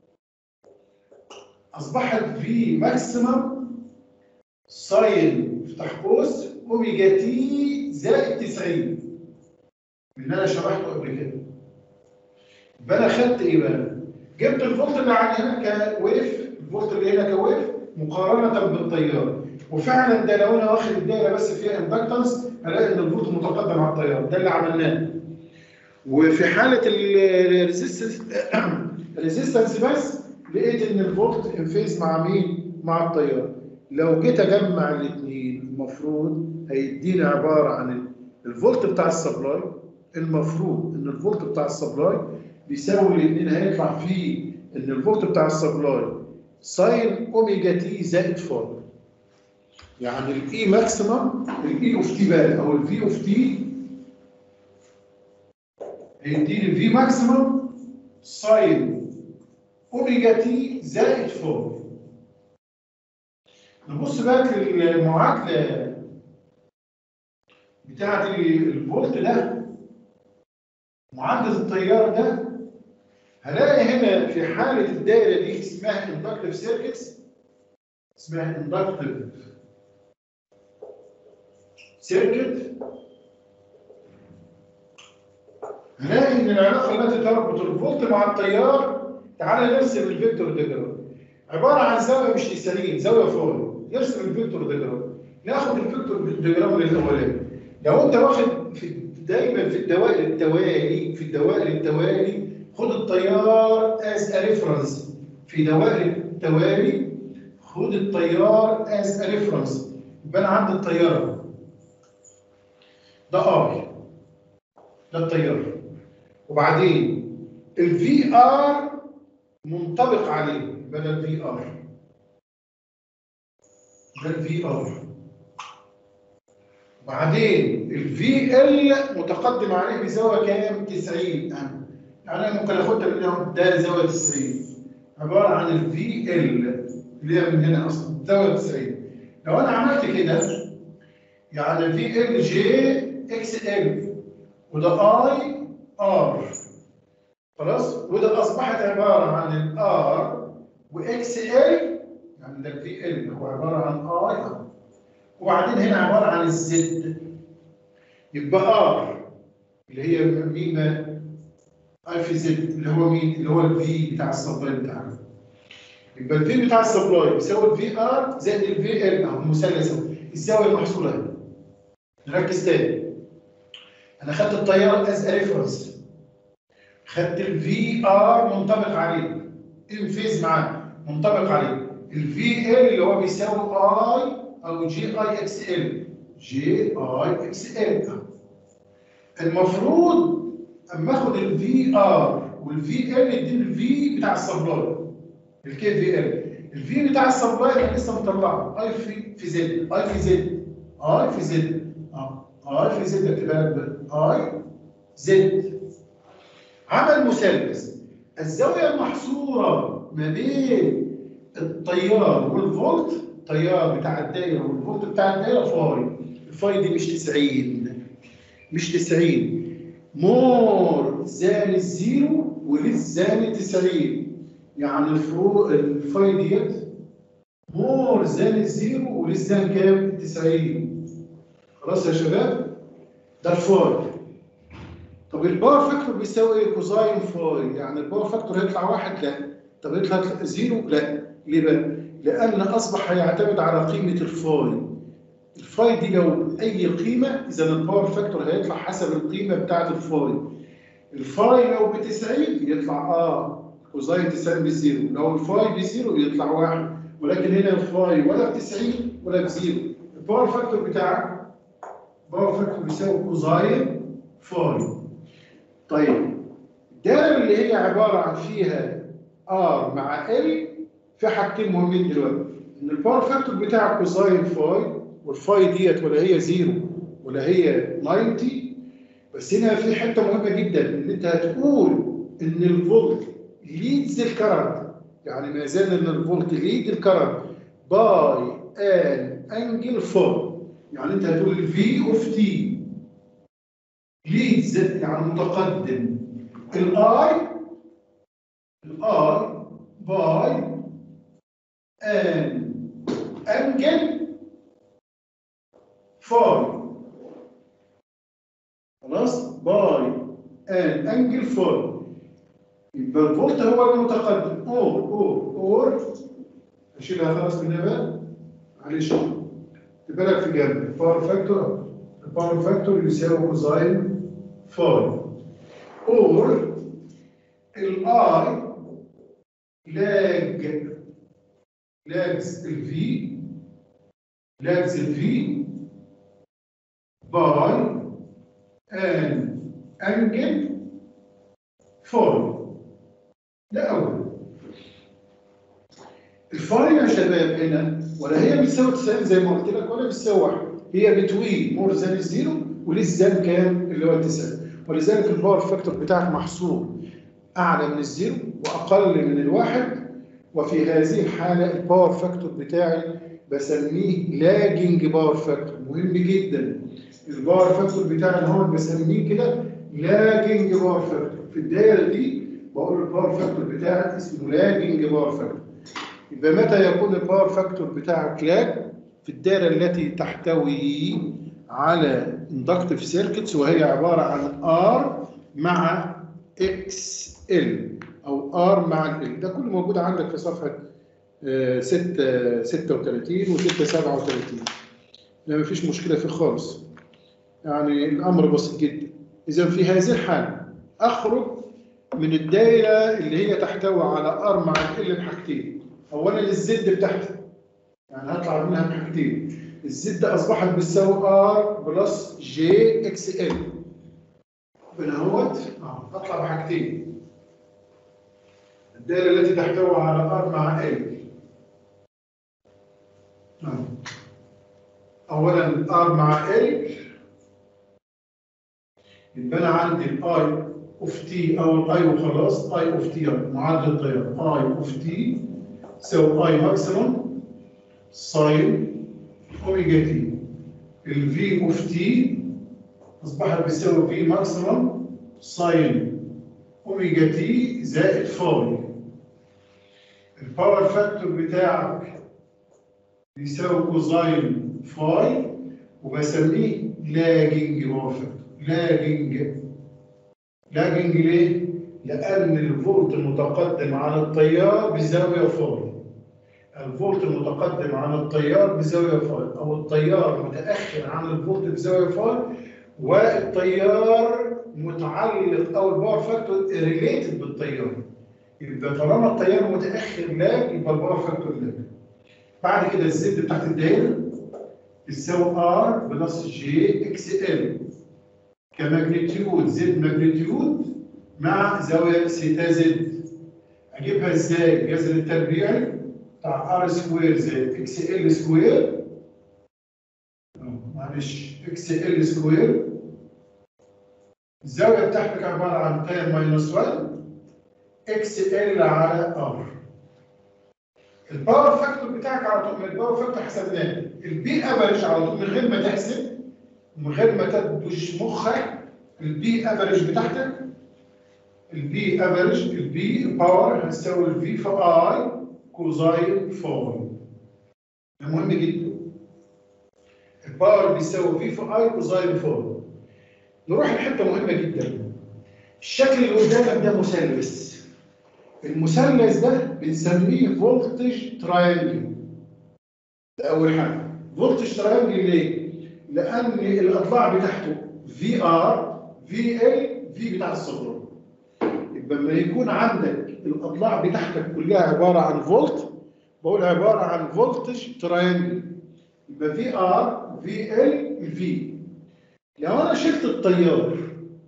اصبحت في ماكسيمم ساين افتح قوس اوميجا تي زائد 90 اللي انا شرحته قبل كده يبقى انا خدت ايه بقى؟ جبت الفولت اللي عندي هنا كويف الفولت اللي هنا كويف مقارنه بالتيار وفعلا ده لو انا واخد الدايره بس فيها اندكتنس هلاقي ان الفولت متقدم على التيار ده اللي عملناه وفي حاله الريزيستنس بس لقيت ان الفولت انفيز مع مين؟ مع التيار لو جيت اجمع الاثنين المفروض هيديني عباره عن الفولت بتاع السبلاي المفروض ان الفولت بتاع السبلاي بيساوي الاثنين هيطلع فيه ان الفولت بتاع السبلاي ساين اوميجا تي زائد فور يعني الاي ماكسيمم الاي اوف تي بقى او الفي اوف تي هيديني في ماكسيمم ساين اوميجا تي زائد 4 نبص بقى للمعادله بتاعت الفولت ده معدل التيار ده هلاقي هنا في حاله الدائره دي اسمها اندكتيف سيركتس اسمها اندكتيف سيركت هنلاقي ان العلاقه التي تربط الفولت مع التيار تعالى نرسم الفيكتور ديجرام عباره عن زاويه مش 90 زاويه فوق نرسم الفيكتور ديجرام ناخد الفيكتور ديجرام الاولاني لو انت واخد في دايما في الدوائر التوالي في الدوائر التوالي خد التيار از ا ريفرنس في دوائر التوالي خد التيار از ا ريفرنس يبقى انا عندي التيار ده ار ده التيار وبعدين الفي ار منطبق عليه بدل في ار ده الفي ار وبعدين الفي ال متقدم عليه بزاويه كام 90 يعني انا ممكن اخدها من هنا ده زاويه 90 عباره عن الفي ال اللي هي من هنا اصلا زاويه 90 لو انا عملت كده يعني في ال جي اكس ال وده اي ار خلاص وده اصبحت عباره عن الار واكس ال يعني ده الفي ال هو عباره عن اي وبعدين هنا عباره عن الزد يبقى ار اللي هي مين اي في زد اللي هو مين اللي هو الفي بتاع السبلاي بتاعنا يبقى الفي بتاع السبلاي بيساوي الفي ار زائد الفي ال اهو المثلث اهو الزاويه المحصوله هنا نركز تاني انا خدت التيار از ريفرنس خدت الفي ار منطبق عليه انفيز معاه منطبق عليه الفي ال اللي هو بيساوي اي او جي اي اكس ال جي اي اكس ال المفروض اما اخد الفي ار والفي ال يديني الفي بتاع السبلاي الكي في ال الفي بتاع السبلاي انا لسه مطلعه اي في في زد اي في زد اي في زد اه اي في زد اكتبها لك اي زد عمل مثلث الزاويه المحصوره ما بين التيار والفولت التيار بتاع الدايره والفولت بتاع الدايره فاي الفاي دي مش 90 مش 90 مور زان الزيرو وللزان 90 يعني الفروق الفاي ديت مور زان الزيرو وللزان كام 90 خلاص يا شباب ده الفاي طب الباور فاكتور بيساوي ايه كوزاين فاي يعني الباور فاكتور هيطلع واحد لا طب يطلع زيرو لا ليه بقى لان اصبح هيعتمد على قيمه الفاي الفاي دي لو اي قيمه اذا الباور فاكتور هيطلع حسب القيمه بتاعه الفاي الفاي لو ب 90 يطلع اه كوزاين 90 بزيرو لو الفاي بزيرو يطلع واحد ولكن هنا الفاي ولا ب 90 ولا بزيرو الباور فاكتور بتاعك باور فاكتور بيساوي كوزاين فاي طيب الدائره اللي هي عباره عن فيها ار مع ال في حاجتين مهمين دلوقتي ان الباور فاكتور بتاعك كوزاين فاي والفاي ديت ولا هي زيرو ولا هي 90 بس هنا في حته مهمه جدا ان انت هتقول ان الفولت ليدز الكرنت يعني ما زال ان الفولت ليد الكرنت باي ان انجل فور يعني انت هتقول الفي اوف تي ليدز يعني متقدم الاي الاي باي ان انجل فور خلاص باي ان انجل فور يبقى الفولت هو المتقدم اور اور اور اشيلها خلاص من هنا معلش تبقى في جنب الباور فاكتور الباور فاكتور يساوي كوزاين فاي اور الاي لاج لاجز الفي لاجز الفي باي ان انجل فاي ده أول الفاي يا شباب هنا ولا هي بتساوي 90 زي ما قلت لك ولا بتساوي 1 هي بتوين مور ذان الزيرو وليس ذان كام اللي هو 90 ولذلك الباور فاكتور بتاعك محصور أعلى من الزيرو وأقل من الواحد وفي هذه الحالة الباور فاكتور بتاعي بسميه لاجنج باور فاكتور مهم جدا الباور فاكتور بتاعي هو بسميه كده لاجنج باور فاكتور في الدايرة دي بقول الباور فاكتور بتاعك اسمه لاجنج باور فاكتور يبقى متى يكون الباور فاكتور بتاعك لاج في الدائره التي تحتوي على اندكتيف سيركتس وهي عباره عن ار مع اكس ال او ار مع ال ده كله موجود عندك في صفحه 6 36 و 6 37 لا مفيش مشكله فيه خالص يعني الامر بسيط جدا اذا في هذه الحاله اخرج من الدايره اللي هي تحتوي على ار مع ال بحاجتين اولا الزد بتاعتي يعني هطلع منها بحاجتين الزد اصبحت بتساوي ار بلس جي اكس ال هنا اهوت اه اطلع بحاجتين الدايره التي تحتوي على ار مع ال اولا ار مع ال يبقى انا عندي الاي اوف تي او الاي وخلاص اي اوف تي معادله التيار اي اوف تي تساوي اي ماكسيموم ساين اوميجا تي الفي اوف تي اصبحت بتساوي في ماكسيموم ساين اوميجا تي زائد فاي الباور فاكتور بتاعك بيساوي كوزاين فاي وبسميه لاجنج باور فاكتور لاجنج لاجنج ليه؟ لأن الفولت المتقدم عن التيار بزاوية فاي. الفولت المتقدم عن التيار بزاوية فاي أو التيار متأخر عن الفولت بزاوية فاي والتيار متعلق أو الباور فاكتور ريليتد بالتيار. يبقى طالما التيار متأخر لاج يبقى الباور فاكتور لاج. بعد كده الزد بتاعت الدايرة تساوي ار بلس جي اكس ال كماجنتيود زد ماجنتيود مع زاوية سيتا زد أجيبها إزاي؟ الجذر التربيعي بتاع ار سكوير زائد اكس ال سكوير معلش اكس ال سكوير الزاوية بتاعتك عبارة عن تان ماينس 1 اكس ال على ار الباور فاكتور بتاعك على طول من الباور فاكتور حسبناه البي افريج على طول من غير ما تحسب ومن غير ما تدوش مخك البي افريج بتاعتك البي افريج البي باور هتساوي الفي في اي كوزاين فاي ده مهم جدا الباور بيساوي في في اي كوزاين فاي نروح لحته مهمه جدا الشكل اللي قدامك ده مثلث المثلث ده بنسميه فولتج تراينجل ده اول حاجه فولتج تراينجل ليه؟ لان الاضلاع بتاعته في ار في ال في بتاع الصغرى يبقى لما يكون عندك الاضلاع بتاعتك كلها عباره عن فولت بقول عباره عن فولتج تراينجل يبقى في ار في ال في لو انا شلت التيار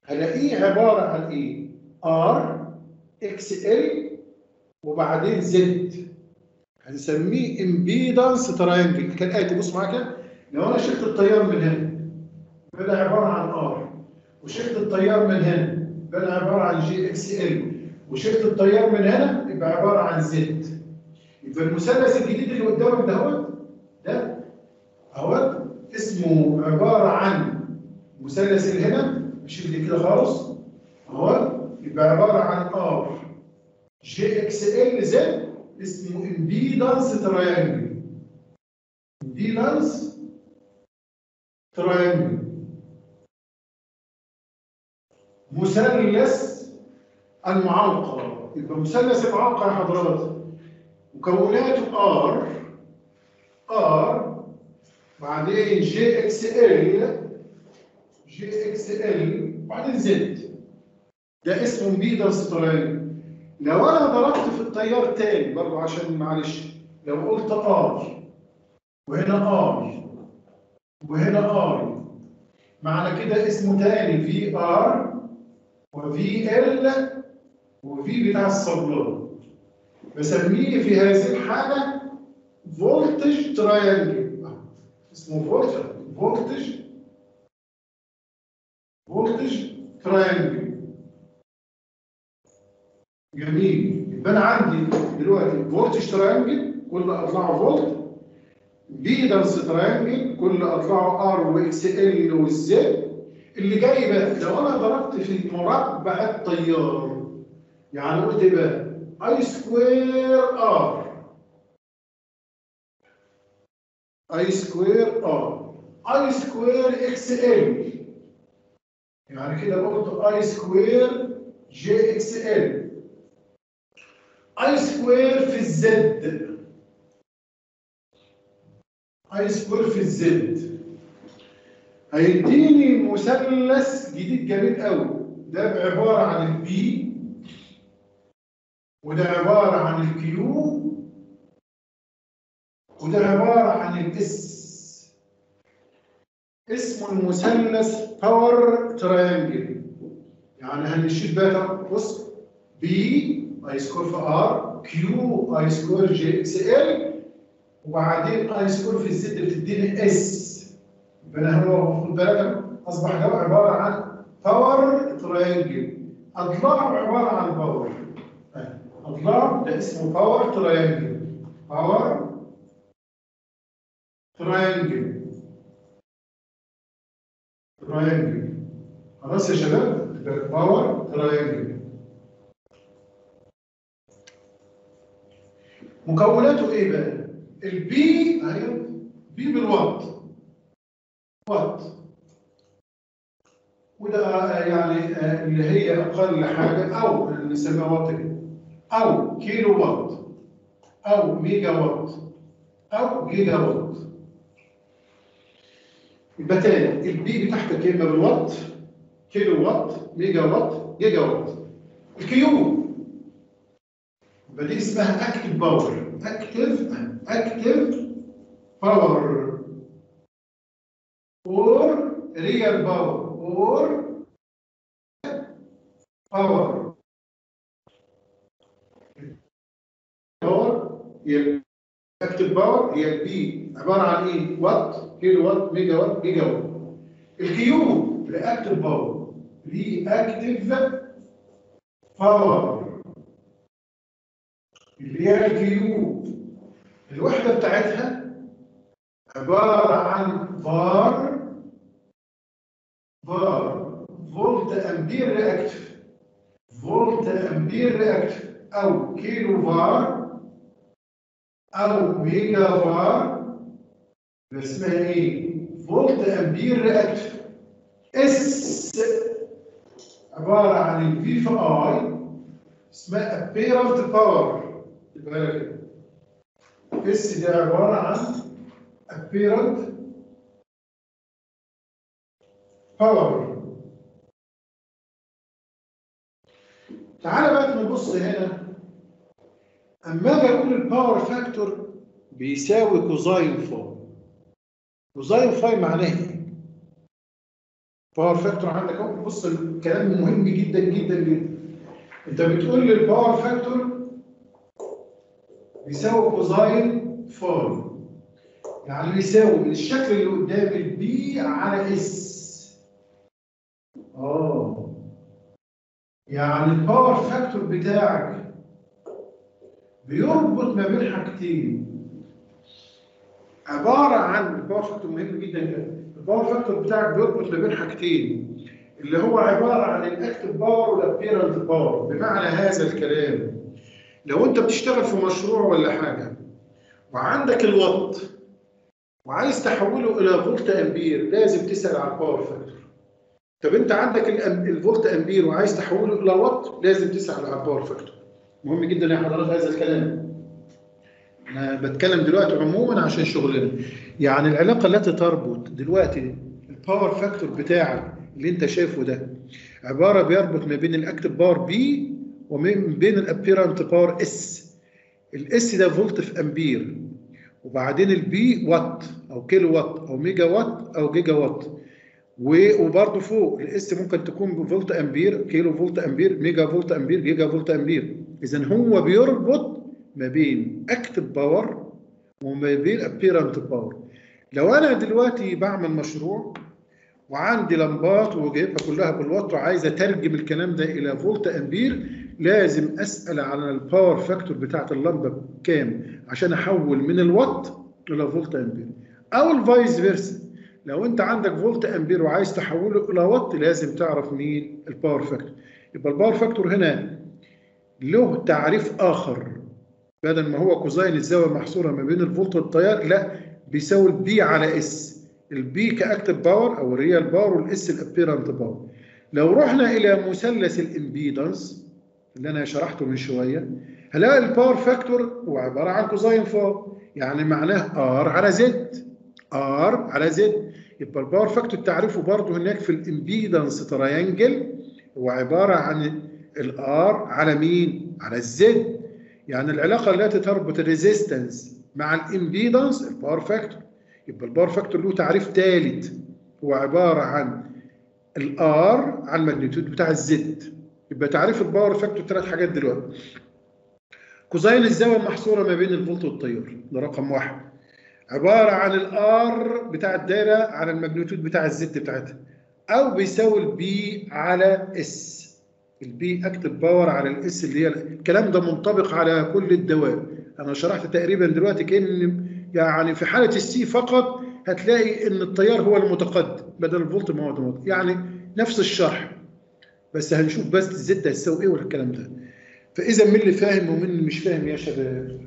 هلاقيه عباره عن ايه؟ ار اكس ال وبعدين زد هنسميه امبيدنس تراينجل كالاتي بص معايا كده لو انا شلت التيار من هنا بقى عباره عن ار وشلت التيار من هنا بقى عباره عن جي اكس ال وشلت التيار من هنا يبقى عباره عن زد يبقى المثلث الجديد اللي قدامك ده هو ده اهوت اسمه عباره عن مثلث اللي هنا نشيل دي كده خالص اهو يبقى عباره عن ار جي اكس ال زد اسمه امبيدنس تراينجل امبيدنس تراينجل مثلث المعوقة يبقى مثلث المعوقة يا حضرات مكوناته ار ار بعدين جي اكس ال جي اكس ال بعدين زد ده اسمه امبيدنس تراينجل لو انا ضربت في التيار تاني برضه عشان معلش لو قلت ار وهنا ار وهنا ار معنى كده اسمه تاني في ار وفي ال وفي بتاع الصبلان بسميه في هذه الحالة فولتج تراينجل اسمه فولتج فولتج فولتج تراينجل جميل يبقى انا عندي دلوقتي فولتج تراينجل كل اطلعه فولت بيدنس تراينجل كل اطلعه ار واكس ال والزد اللي جاي بقى لو انا ضربت في مربع التيار يعني قلت إيه بقى اي سكوير ار اي سكوير ار اي سكوير اكس ال يعني كده قلت اي سكوير جي اكس ال اي سكوير في الزد اي سكوير في الزد هيديني مثلث جديد جميل قوي ده عباره عن البي وده عباره عن الكيو وده عباره عن الاس اسمه المثلث باور تراينجل يعني هنشيل بقى بص بي اي سكور في ار كيو اي سكور جي اكس ال وبعدين اي سكور في الزد بتديني اس يبقى انا هو خد بالك اصبح ده عباره عن باور تراينجل اضلاعه عباره عن باور اضلاع ده اسمه باور تراينجل باور تراينجل تراينجل خلاص يا شباب باور تراينجل مكوناته ايه بقى البي اهي بي بالوات وات وده يعني اللي هي اقل حاجه او اللي نسميها وات او كيلو وات او ميجا وات او جيجا وات يبقى تاني البي بتاعتك يا اما بالوات كيلو وات ميجا وات جيجا وات الكيو يبقى دي اسمها اكتف باور اكتف اكتف باور or real power or power باور هي الاكتف باور هي البي عباره عن ايه؟ وات كيلو وات ميجا وات جيجا وات الكيو رياكتيف باور رياكتيف باور اللي هي الكيو الوحده بتاعتها عباره عن بار بار فولت امبير رياكتيف فولت امبير رياكتيف او كيلو بار او ميجا بار اسمها ايه فولت امبير رياكتيف اس عباره عن الفي في اي اسمها ابيرنت باور يبقى كده اس ده عباره عن apparent power تعالى بقى نبص هنا اما اجي اقول الباور فاكتور بيساوي كوزاين فاي كوزاين فاي معناه ايه باور فاكتور عندك اهو بص الكلام مهم جدا جدا جدا انت بتقول لي الباور فاكتور بيساوي كوزاين فاي يعني بيساوي من الشكل اللي قدام البي على اس اه يعني الباور فاكتور بتاعك بيربط ما بين حاجتين عباره عن الباور فاكتور مهم جدا جدا الباور فاكتور بتاعك بيربط ما بين حاجتين اللي هو عباره عن الاكتف باور والابيرنت باور بمعنى هذا الكلام لو انت بتشتغل في مشروع ولا حاجه وعندك الوات وعايز تحوله الى فولت امبير لازم تسال على الباور فاكتور طب انت عندك الأم- الفولت امبير وعايز تحوله الى وات لازم تسال على الباور فاكتور مهم جدا يا حضرات هذا الكلام انا بتكلم دلوقتي عموما عشان شغلنا يعني العلاقه التي تربط دلوقتي الباور فاكتور بتاعك اللي انت شايفه ده عباره بيربط ما بين الاكتف باور بي ومن بين الابيرنت باور اس الاس ده فولت في امبير وبعدين البي وات او كيلو وات او ميجا وات او جيجا وات و- وبرضه فوق الاس ممكن تكون بفولت امبير كيلو فولت امبير ميجا فولت امبير جيجا فولت امبير اذا هو بيربط ما بين اكتف باور وما بين ابيرنت باور لو انا دلوقتي بعمل مشروع وعندي لمبات وجايبها كلها بالوات وعايز اترجم الكلام ده الى فولت امبير لازم اسال على الباور فاكتور بتاعت اللمبه كام عشان احول من الوات الى فولت امبير او الفايس فيرسا لو انت عندك فولت امبير وعايز تحوله الى وات لازم تعرف مين الباور فاكتور يبقى الباور فاكتور هنا له تعريف اخر بدل ما هو كوزين الزاويه محصوره ما بين الفولت والتيار لا بيساوي البي على اس البي كاكتف باور او الريال باور والاس الابيرنت باور لو رحنا الى مثلث الامبيدنس اللي انا شرحته من شويه هلاقي الباور فاكتور هو عباره عن كوزين فا يعني معناه ار على زد ار على زد يبقى الباور فاكتور تعريفه برضه هناك في الامبيدنس تريانجل هو عباره عن الار على مين؟ على الزد يعني العلاقه التي تربط الريزيستنس مع الامبيدنس الباور فاكتور يبقى الباور فاكتور له تعريف ثالث هو عباره عن الار على الماجنتيود بتاع الزد يبقى تعريف الباور فاكتور ثلاث حاجات دلوقتي كوزين الزاويه المحصوره ما بين الفولت والتيار ده رقم واحد عباره عن الار بتاع الدايره على الماجنتيود بتاع الزد بتاعتها او بيساوي البي على اس البي اكتف باور على الاس اللي هي الكلام ده منطبق على كل الدوائر انا شرحت تقريبا دلوقتي كان يعني في حاله السي فقط هتلاقي ان التيار هو المتقدم بدل الفولت ما هو المتقدم يعني نفس الشرح بس هنشوف بس الزد هتساوي ايه والكلام ده فاذا مين اللي فاهم ومين اللي مش فاهم يا شباب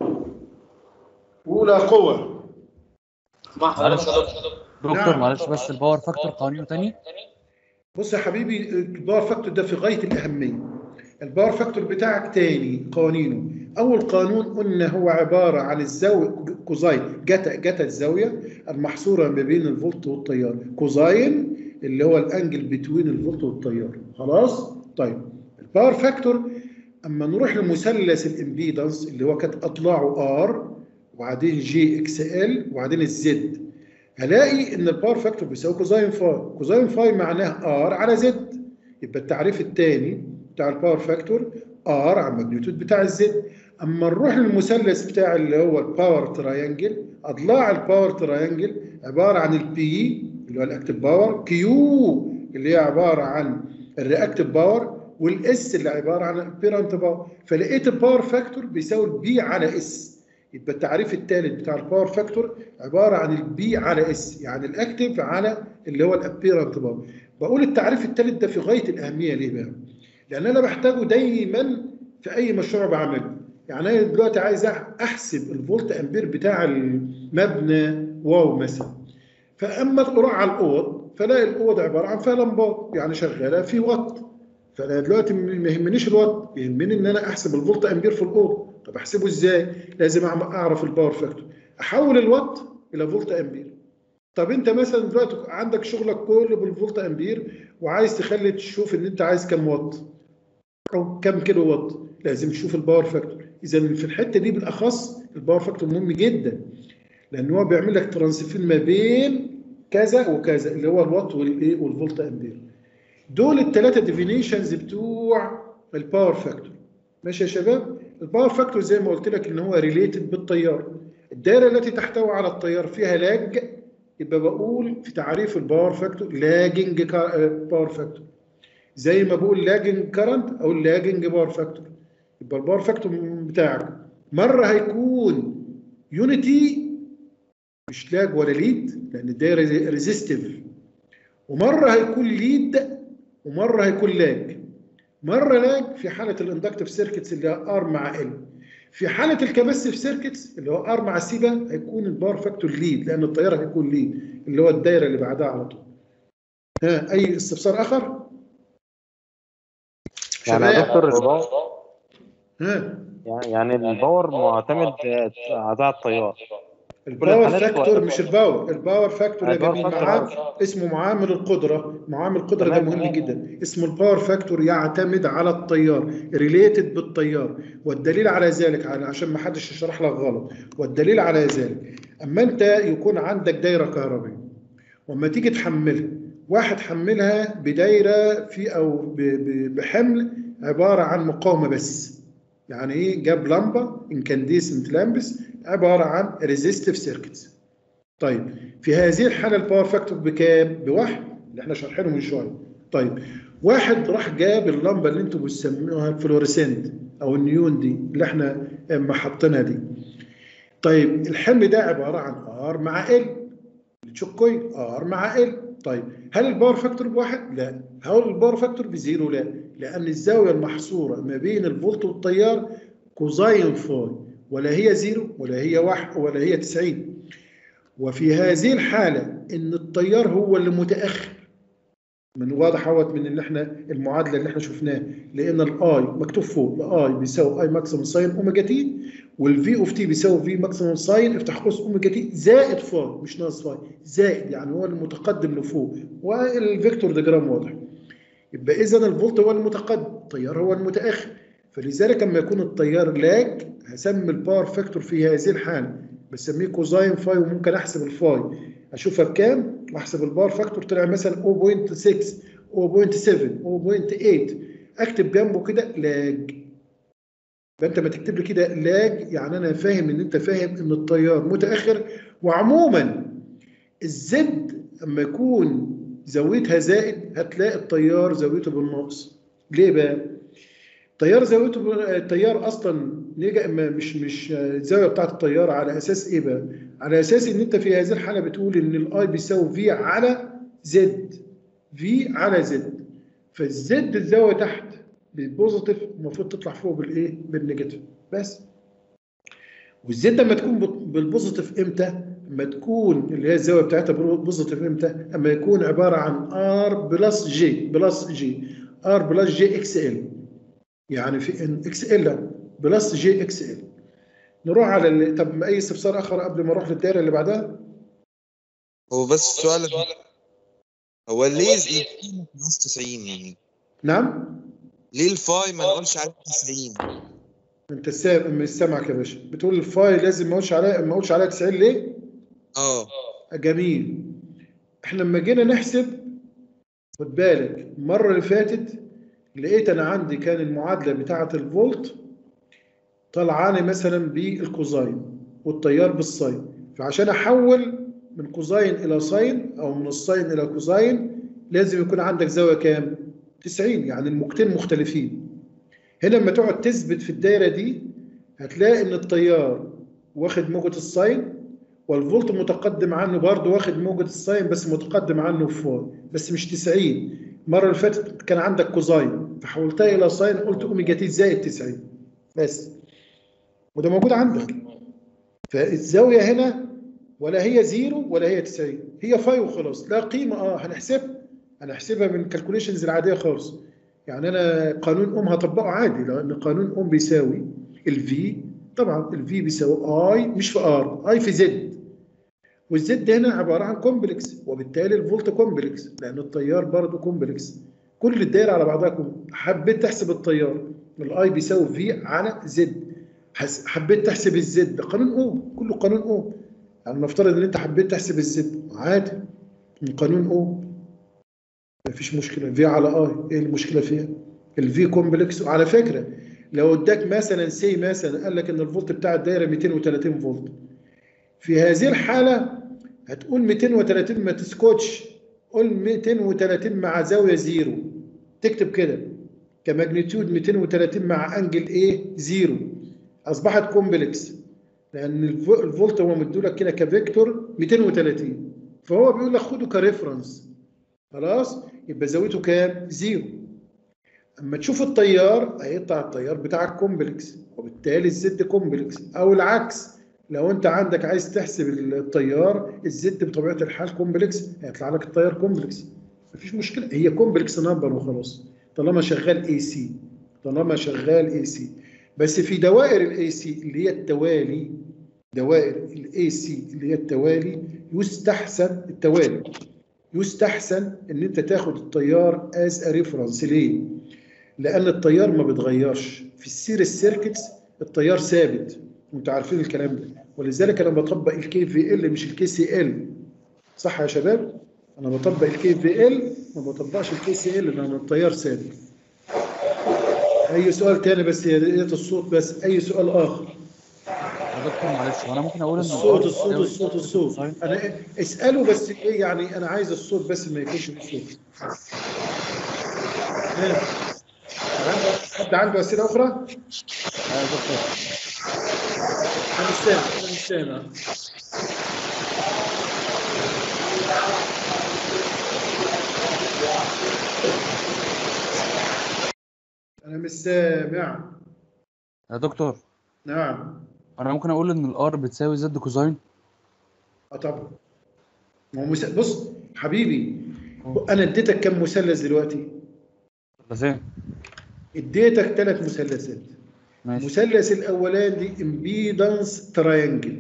اولى قوه معلش يا دكتور نعم. دكتور معلش بس الباور فاكتور قوانينه تاني بص يا حبيبي الباور فاكتور ده في غايه الاهميه الباور فاكتور بتاعك تاني قوانينه اول قانون قلنا هو عباره عن الزاويه كوزاين جتا جتا الزاويه المحصوره ما بين الفولت والتيار كوزاين اللي هو الانجل بتوين الفولت والتيار خلاص طيب الباور فاكتور اما نروح لمثلث الامبيدنس اللي هو كانت اضلاعه ار وبعدين جي اكس ال وبعدين الزد هلاقي ان الباور فاكتور بيساوي كوزاين فاي كوزاين فاي معناه ار على زد يبقى التعريف الثاني بتاع الباور فاكتور ار على الماجنتيود بتاع الزد اما نروح للمثلث بتاع اللي هو الباور تراينجل اضلاع الباور تراينجل عباره عن البي اللي هو الاكتف باور كيو اللي هي عباره عن الرياكتيف باور والاس اللي عباره عن البيرنت باور فلقيت الباور فاكتور بيساوي البي على اس يبقى التعريف الثالث بتاع الباور فاكتور عباره عن البي على اس يعني الاكتف على اللي هو الابيرنت باور بقول التعريف الثالث ده في غايه الاهميه ليه بقى؟ لان انا بحتاجه دايما في اي مشروع بعمله يعني انا دلوقتي عايز أح- احسب الفولت امبير بتاع المبنى واو مثلا فاما اروح على الاوض فلاقي الاوض عباره عن فيها لمبات يعني شغاله في وات فانا دلوقتي ما يهمنيش الوات يهمني ان انا احسب الفولت امبير في الاوضه طب احسبه ازاي لازم أعم- اعرف الباور فاكتور احول الوات الى فولت امبير طب انت مثلا دلوقتي عندك شغلك كله بالفولت امبير وعايز تخلي تشوف ان انت عايز كام وات او كام كيلو وات لازم تشوف الباور فاكتور اذا في الحته دي بالاخص الباور فاكتور مهم جدا لان هو بيعمل لك ترانسفير ما بين كذا وكذا اللي هو الوات والايه والفولت امبير دول الثلاثه ديفينيشنز بتوع الباور فاكتور ماشي يا شباب الباور فاكتور زي ما قلت لك ان هو ريليتد بالتيار الدائره التي تحتوي على التيار فيها لاج يبقى بقول في تعريف الباور فاكتور لاجنج باور فاكتور زي ما بقول لاجنج كارنت او لاجنج باور فاكتور يبقى الباور فاكتور بتاعك مره هيكون يونيتي مش لاج ولا ليد لان الدايره ريزيستيف ومره هيكون ليد ومره هيكون لاج مره لاج في حاله الاندكتيف سيركتس اللي هي ار مع ال في حاله الكاباسيف سيركتس اللي هو ار مع سي ده هيكون الباور فاكتور ليد لان التيار هيكون ليد اللي هو الدايره اللي بعدها على طول ها اي استفسار اخر يعني يا شباب دكتور الباور ها يعني- يعني الباور معتمد على التيار الباور الحالات فاكتور ولا- مش الباور الباور فاكتور يا الباور جميل فاكتور معام آه. اسمه معامل القدره معامل القدره ده تمام، مهم تمام. جدا اسمه الباور فاكتور يعتمد على التيار ريليتد بالتيار والدليل على ذلك على- عشان ما حدش يشرح لك غلط والدليل على ذلك اما انت يكون عندك دايره كهربائيه واما تيجي تحملها واحد حملها بدايره في او ب- ب- بحمل عباره عن مقاومه بس يعني ايه جاب لمبه انكانديسنت لامبس عباره عن ريزيستيف سيركتس طيب في هذه الحاله الباور فاكتور بكام بواحد اللي احنا شارحينه من شويه طيب واحد راح جاب اللمبه اللي انتم بتسموها الفلوريسنت او النيون دي اللي احنا اما حاطينها دي طيب الحمل ده عباره عن ار مع ال التشوكوين ار مع ال طيب هل الباور فاكتور بواحد؟ لا هل الباور فاكتور بزيرو؟ لا لان الزاويه المحصوره ما بين الفولت والتيار كوزاين فاي ولا هي زيرو ولا هي واحد ولا هي 90 وفي هذه الحاله ان التيار هو اللي متاخر من واضح اهوت من اللي احنا المعادله اللي احنا شفناها لان الاي مكتوب فوق الاي بيساوي اي ماكسيموم ساين اوميجا تي والفي اوف تي بيساوي في ماكسيموم ساين افتح قوس اوميجا تي زائد فاي مش ناقص فاي زائد يعني هو المتقدم لفوق والفيكتور ديجرام واضح يبقى اذا الفولت هو المتقدم التيار هو المتاخر فلذلك لما يكون التيار لاج هسمي الباور فاكتور في هذه الحاله بسميه كوزاين فاي وممكن احسب الفاي اشوفها بكام واحسب الباور فاكتور طلع مثلا 0.6 0.7 0.8 اكتب جنبه كده لاج يبقى انت ما تكتب لي كده لاج يعني انا فاهم ان انت فاهم ان التيار متاخر وعموما الزد اما يكون زاويتها زائد هتلاقي التيار زاويته بالناقص ليه بقى التيار زاويته ب- التيار اصلا نيجي اما مش مش الزاويه بتاعت التيار على اساس ايه بقى على اساس ان انت في هذه الحاله بتقول ان الاي بيساوي في على زد في على زد فالزد الزاويه تحت بالبوزيتيف المفروض تطلع فوق بالايه بالنيجاتيف بس والزد لما تكون بت- بالبوزيتيف امتى لما تكون اللي هي الزاويه بتاعتها بوزيتيف امتى اما يكون عباره عن ار بلس جي بلس جي ار بلس جي اكس ال يعني في ان اكس ال بلس جي اكس ال نروح على ال... طب اي استفسار اخر قبل ما اروح للدائره اللي بعدها هو بس سؤال هو ليه الاي ناقص 90 يعني نعم ليه الفاي ما نقولش عليه 90 انت سا... مش سامعك يا باشا بتقول الفاي لازم ما اقولش عليها ما اقولش عليها 90 ليه اه جميل احنا لما جينا نحسب خد بالك المره اللي فاتت لقيت انا عندي كان المعادله بتاعه الفولت طلعاني مثلا بالكوزاين والتيار بالساين فعشان احول من كوزاين الى ساين او من الساين الى كوزاين لازم يكون عندك زاويه كام 90 يعني الموجتين مختلفين هنا لما تقعد تثبت في الدايره دي هتلاقي ان التيار واخد موجة الساين والفولت متقدم عنه برضه واخد موجة الساين بس متقدم عنه فوق بس مش 90 المرة اللي فاتت كان عندك كوزاين فحولتها إلى ساين قلت أوميجا تي زائد 90 بس وده موجود عندك فالزاوية هنا ولا هي زيرو ولا هي 90 هي فاي وخلاص لا قيمة اه هنحسبها هنحسبها من الكالكوليشنز العادية خالص يعني أنا قانون أوم هطبقه عادي لأن قانون أوم بيساوي الفي طبعا الفي بيساوي اي مش في ار اي في زد والزد هنا عباره عن كومبلكس وبالتالي الفولت كومبلكس لان التيار برضه كومبلكس كل الدايره على بعضها كومبلكس. حبيت تحسب التيار الاي بيساوي في على زد حس- حبيت تحسب الزد ده قانون اوم كله قانون اوم يعني نفترض ان انت حبيت تحسب الزد عادي من قانون او مفيش مشكله في على اي ايه المشكله فيها الفي كومبلكس وعلى فكره لو اداك مثلا سي مثلا قال لك ان الفولت بتاع الدايره 230 فولت في هذه الحاله هتقول 230 ما تسكتش قول 230 مع زاويه زيرو تكتب كده كماجنتيود 230 مع انجل ايه زيرو اصبحت كومبلكس لان الف- الفولت هو مديلك كده كفيكتور 230 فهو بيقول لك خده كريفرنس خلاص يبقى زاويته كام زيرو اما تشوف التيار هيطلع التيار بتاعك كومبلكس وبالتالي الزد كومبلكس او العكس لو انت عندك عايز تحسب التيار الزد بطبيعه الحال كومبلكس هيطلع لك التيار كومبلكس مفيش مشكله هي كومبلكس نمبر وخلاص طالما شغال اي سي طالما شغال اي سي بس في دوائر الاي سي اللي هي التوالي دوائر الاي سي اللي هي التوالي يستحسن التوالي يستحسن ان انت تاخد التيار از ا ريفرنس ليه؟ لان التيار ما بيتغيرش في السير السيركتس التيار ثابت وانتوا عارفين الكلام ده ولذلك انا بطبق الكي في ال مش الكي سي ال صح يا شباب؟ انا بطبق الكي في ال ما بطبقش الكي سي ال لان التيار ثابت اي سؤال تاني بس يا ريت الصوت بس اي سؤال اخر يا دكتور معلش هو انا ممكن اقول ان الصوت الار الصوت بتساوي الصوت زد الصوت كوساين؟ انا اساله بس ايه يعني انا عايز الصوت بس ما يكونش فيه صوت ها. حد عنده اسئله اخرى؟ آه يا دكتور انا مش سامع انا مش سامع انا مش سامع يا دكتور نعم انا ممكن اقول ان الار بتساوي زد كوساين اه طبعا ما هو مس... بص حبيبي انا اديتك كم مثلث دلوقتي؟ بس ايه اديتك ثلاث مثلثات ماشي المثلث الاولاني دي امبيدنس تراينجل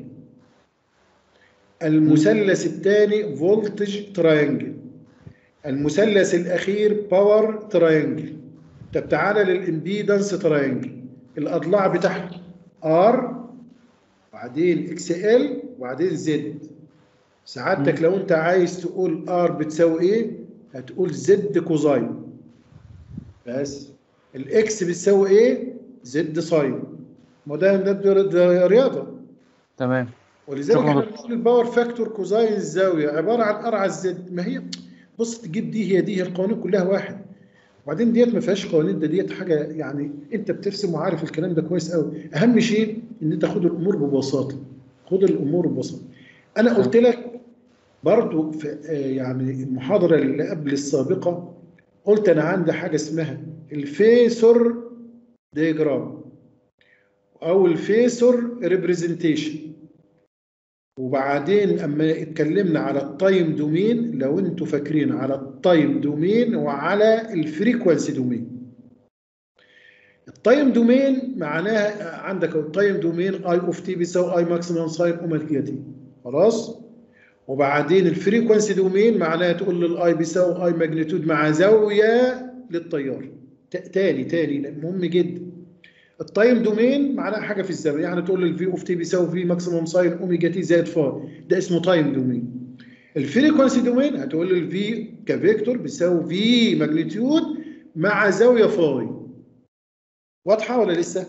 المثلث الثاني فولتج تراينجل المثلث الاخير باور تراينجل طب تعالى للامبيدنس تراينجل الاضلاع بتاعها ار وبعدين اكس ال وبعدين زد سعادتك لو انت عايز تقول ار بتساوي ايه هتقول زد كوزاين بس الاكس بتساوي ايه زد ساين ما ده ده- ده ده رياضه تمام ولذلك شكراً احنا دكتور. بنقول الباور فاكتور كوزاين الزاويه عباره عن ار على الزد ما هي بص تجيب دي هي دي هي القوانين كلها واحد وبعدين ديت ما فيهاش قوانين ده ديت حاجه يعني انت بترسم وعارف الكلام ده كويس قوي اهم شيء ان انت خد الامور ببساطه خد الامور ببساطه انا قلت لك برضو في آه، يعني المحاضره اللي قبل السابقه قلت انا عندي حاجه اسمها الفيسور ديجرام او الفيسور ريبريزنتيشن وبعدين اما اتكلمنا على التايم دومين لو انتوا فاكرين على التايم دومين وعلى الفريكوانسي دومين التايم دومين معناها عندك التايم دومين اي اوف تي بيساوي اي ماكسيمم ساين اوميجا تي خلاص وبعدين الفريكوانسي دومين معناها تقول للاي بيساوي اي ماجنتيود مع زاويه للتيار ت- تاني تاني لأن مهم جدا التايم دومين معناها حاجه في الزمن يعني تقول الفي اوف تي بيساوي في ماكسيموم ساين اوميجا تي زائد فاي ده اسمه تايم دومين الفريكونسي دومين هتقول الفي كفيكتور بيساوي في ماجنتيود مع زاويه فاي واضحه ولا لسه؟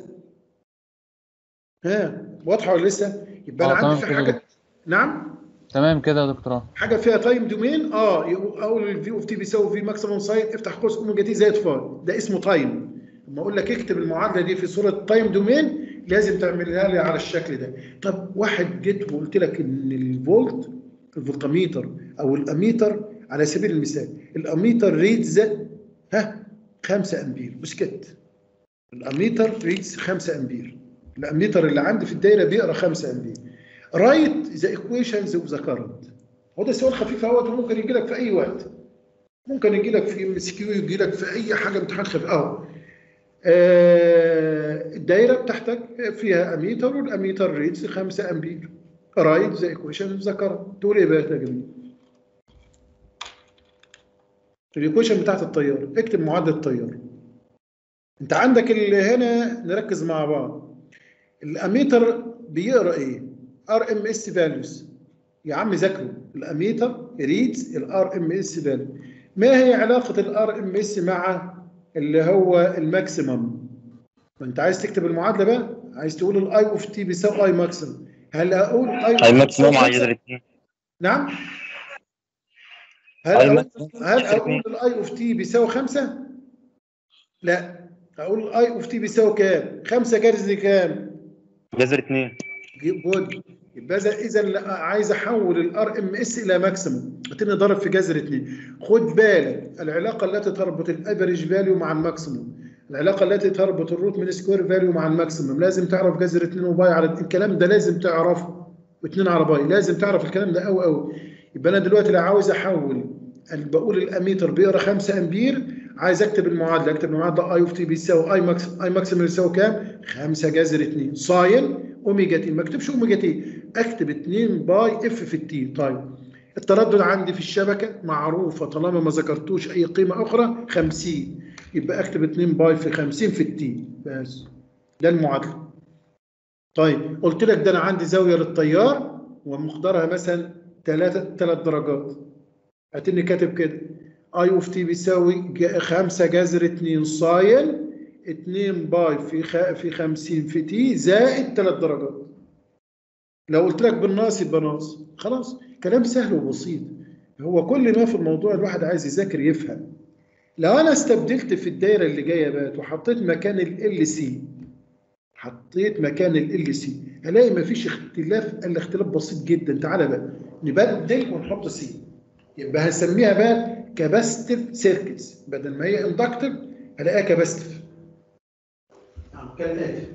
ها واضحه ولا لسه؟ يبقى انا آه، عندي تمام في كده حاجه دكتور. نعم تمام كده يا دكتور آه. حاجه فيها تايم دومين اه اقول الفي اوف تي بيساوي في ماكسيموم ساين افتح قوس اوميجا تي زائد فاي ده اسمه تايم لما اقول لك اكتب المعادله دي في صوره تايم دومين لازم تعملها لي على الشكل ده طب واحد جيت وقلت لك ان الفولت الفولتميتر او الاميتر على سبيل المثال الاميتر ريدز ها 5 امبير وسكت الاميتر ريدز 5 امبير الاميتر اللي عندي في الدايره بيقرا 5 امبير رايت ذا ايكويشنز اوف ذا كارنت هو ده سؤال خفيف اهوت وممكن يجي لك في اي وقت ممكن يجي لك في ام اس كيو يجي لك في اي حاجه امتحان خفيف اهو آه، الدايره بتاعتك فيها اميتر والاميتر ريتس 5 امبير رايت ذا ايكويشن اوف ذا كارنت تقول ايه بقى يا جميل الايكويشن بتاعت التيار اكتب معادله التيار انت عندك اللي هنا نركز مع بعض الاميتر بيقرا ايه ار ام اس فاليوز يا عم ذاكروا الاميتر ريدز الار ام اس فاليو ما هي علاقه الار ام اس مع اللي هو الماكسيمم ما انت عايز تكتب المعادله بقى عايز تقول الاي اوف تي بيساوي اي ماكسيمم هل اقول اي اي ماكسيموم على جذر اتنين نعم هل أي أقول ماكسيموم هل جذر اقول اتنين. الاي اوف تي بيساوي خمسة؟ لا اقول الاي اوف تي بيساوي كام؟ خمسة جذر كام؟ جذر اتنين جود يبقى اذا اذا عايز احول الار ام اس الى ماكسيموم هتني ضرب في جذر 2 خد بالك العلاقه التي تربط الافريج فاليو مع الماكسيموم العلاقه التي تربط الروت من سكوير فاليو مع الماكسيموم لازم تعرف جذر 2 وباي على الكلام ده لازم تعرفه و2 على باي لازم تعرف الكلام ده قوي قوي يبقى انا دلوقتي لو عاوز احول ال- بقول الاميتر بيقرا 5 امبير عايز اكتب المعادله اكتب المعادله اي اوف تي بيساوي اي ماكس اي ماكسيمم يساوي كام 5 جذر 2 ساين اوميجا تي ما اكتبش اوميجا تي اكتب 2 باي اف في التي طيب التردد عندي في الشبكه معروفه طالما ما ذكرتوش اي قيمه اخرى 50 يبقى اكتب 2 باي في 50 في التي بس ده المعادله طيب قلت لك ده انا عندي زاويه للتيار ومقدارها مثلا 3 3 درجات هتني كاتب كده اي اوف تي بيساوي 5 جذر 2 ساين 2 باي في خ... في 50 في تي زائد 3 درجات لو قلت لك بالناقص يبقى ناقص خلاص كلام سهل وبسيط هو كل ما في الموضوع الواحد عايز يذاكر يفهم لو انا استبدلت في الدايره اللي جايه بقى وحطيت مكان ال سي حطيت مكان ال سي الاقي مفيش اختلاف الا اختلاف بسيط جدا تعالى بقى نبدل ونحط سي يبقى هنسميها بقى كاباستيف سيركتس بدل ما هي اندكتيف هلاقيها كاباستيف يعني كالاتي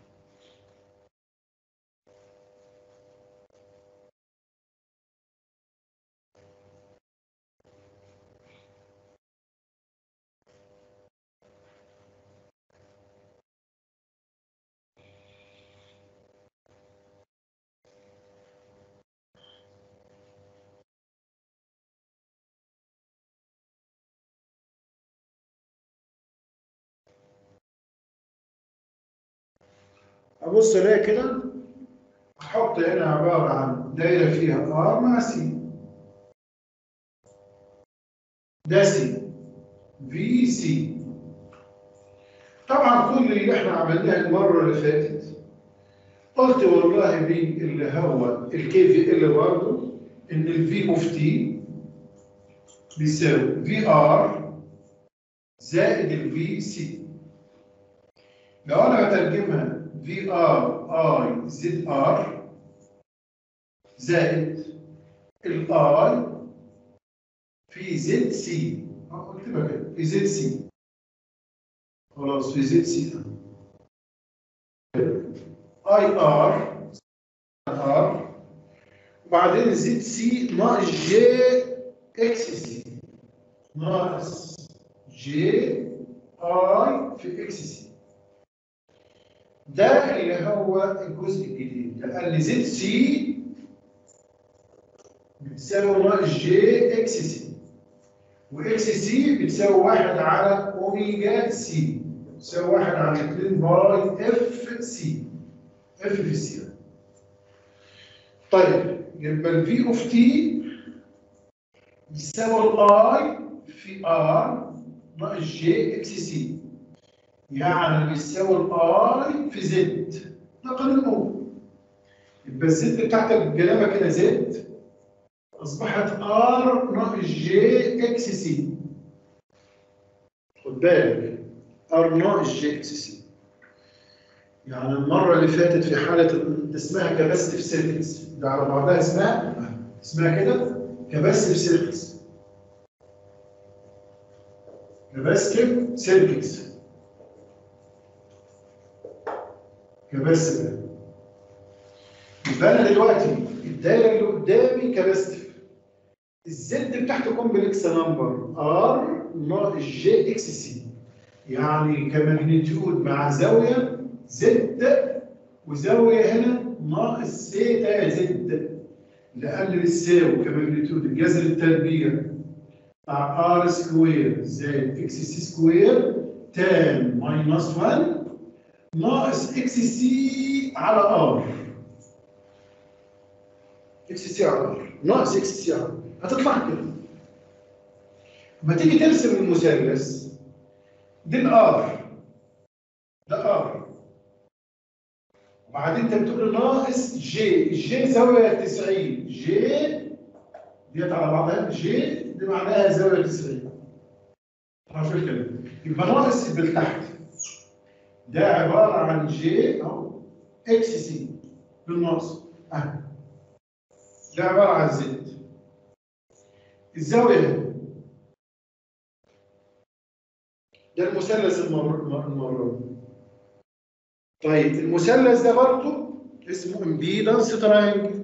ابص الاقي كده احط هنا عباره عن دايره فيها ار مع سي ده سي في سي طبعا كل اللي احنا عملناه المره اللي فاتت قلت والله في اللي هو الكي في ال برضه ان الفي اوف تي بيساوي في ار زائد الفي سي لو انا بترجمها في ار اي زد ار زائد الاي في زد سي اكتبها كده في زد سي خلاص في زد سي اي ار ار وبعدين زد سي ناقص جي اكس سي ناقص جي اي في اكس سي ده اللي هو الجزء الجديد لان زد سي بتساوي ناقص جي اكس سي واكس سي بتساوي واحد على اوميجا سي بتساوي واحد على 2 باي اف سي اف في سي طيب يبقى الفي اوف تي بيساوي الاي في ار ناقص جي اكس سي يعني بيساوي الاي في زد ده قانون الاول يبقى الزد بتاعتك كلامك هنا زد اصبحت ار ناقص جي اكس سي خد بالك ار ناقص جي اكس سي يعني المره اللي فاتت في حاله ال- اسمها كاباسيتيف سيركتس ده على بعضها اسمها اسمها كده كاباسيتيف سيركتس كاباسيتيف سيركتس كاباسيتيف يبقى انا دلوقتي الدايره اللي قدامي كاباسيتيف الزد بتاعته كومبلكس نمبر ار ناقص جي اكس سي يعني كماجنتيود مع زاويه زد وزاويه هنا ناقص سيتا زد لان بتساوي كماجنتيود الجذر التربيع بتاع ار سكوير زائد اكس سي سكوير تان ماينس 1 ناقص اكس سي على ار اكس سي على ار ناقص اكس سي على ار هتطلع كده لما تيجي ترسم المثلث دي الار ده ار وبعدين انت بتقول ناقص جي الجي زاويه 90 جي ديت على بعضها جي دي معناها زاويه 90 عارفين كده يبقى ناقص يبقى تحت ده عباره عن جي او اكس سي بالناقص اهي ده عباره عن زد الزاويه هنا ده المثلث المر- المرة طيب المثلث ده برضه اسمه امبيدنس تراينجل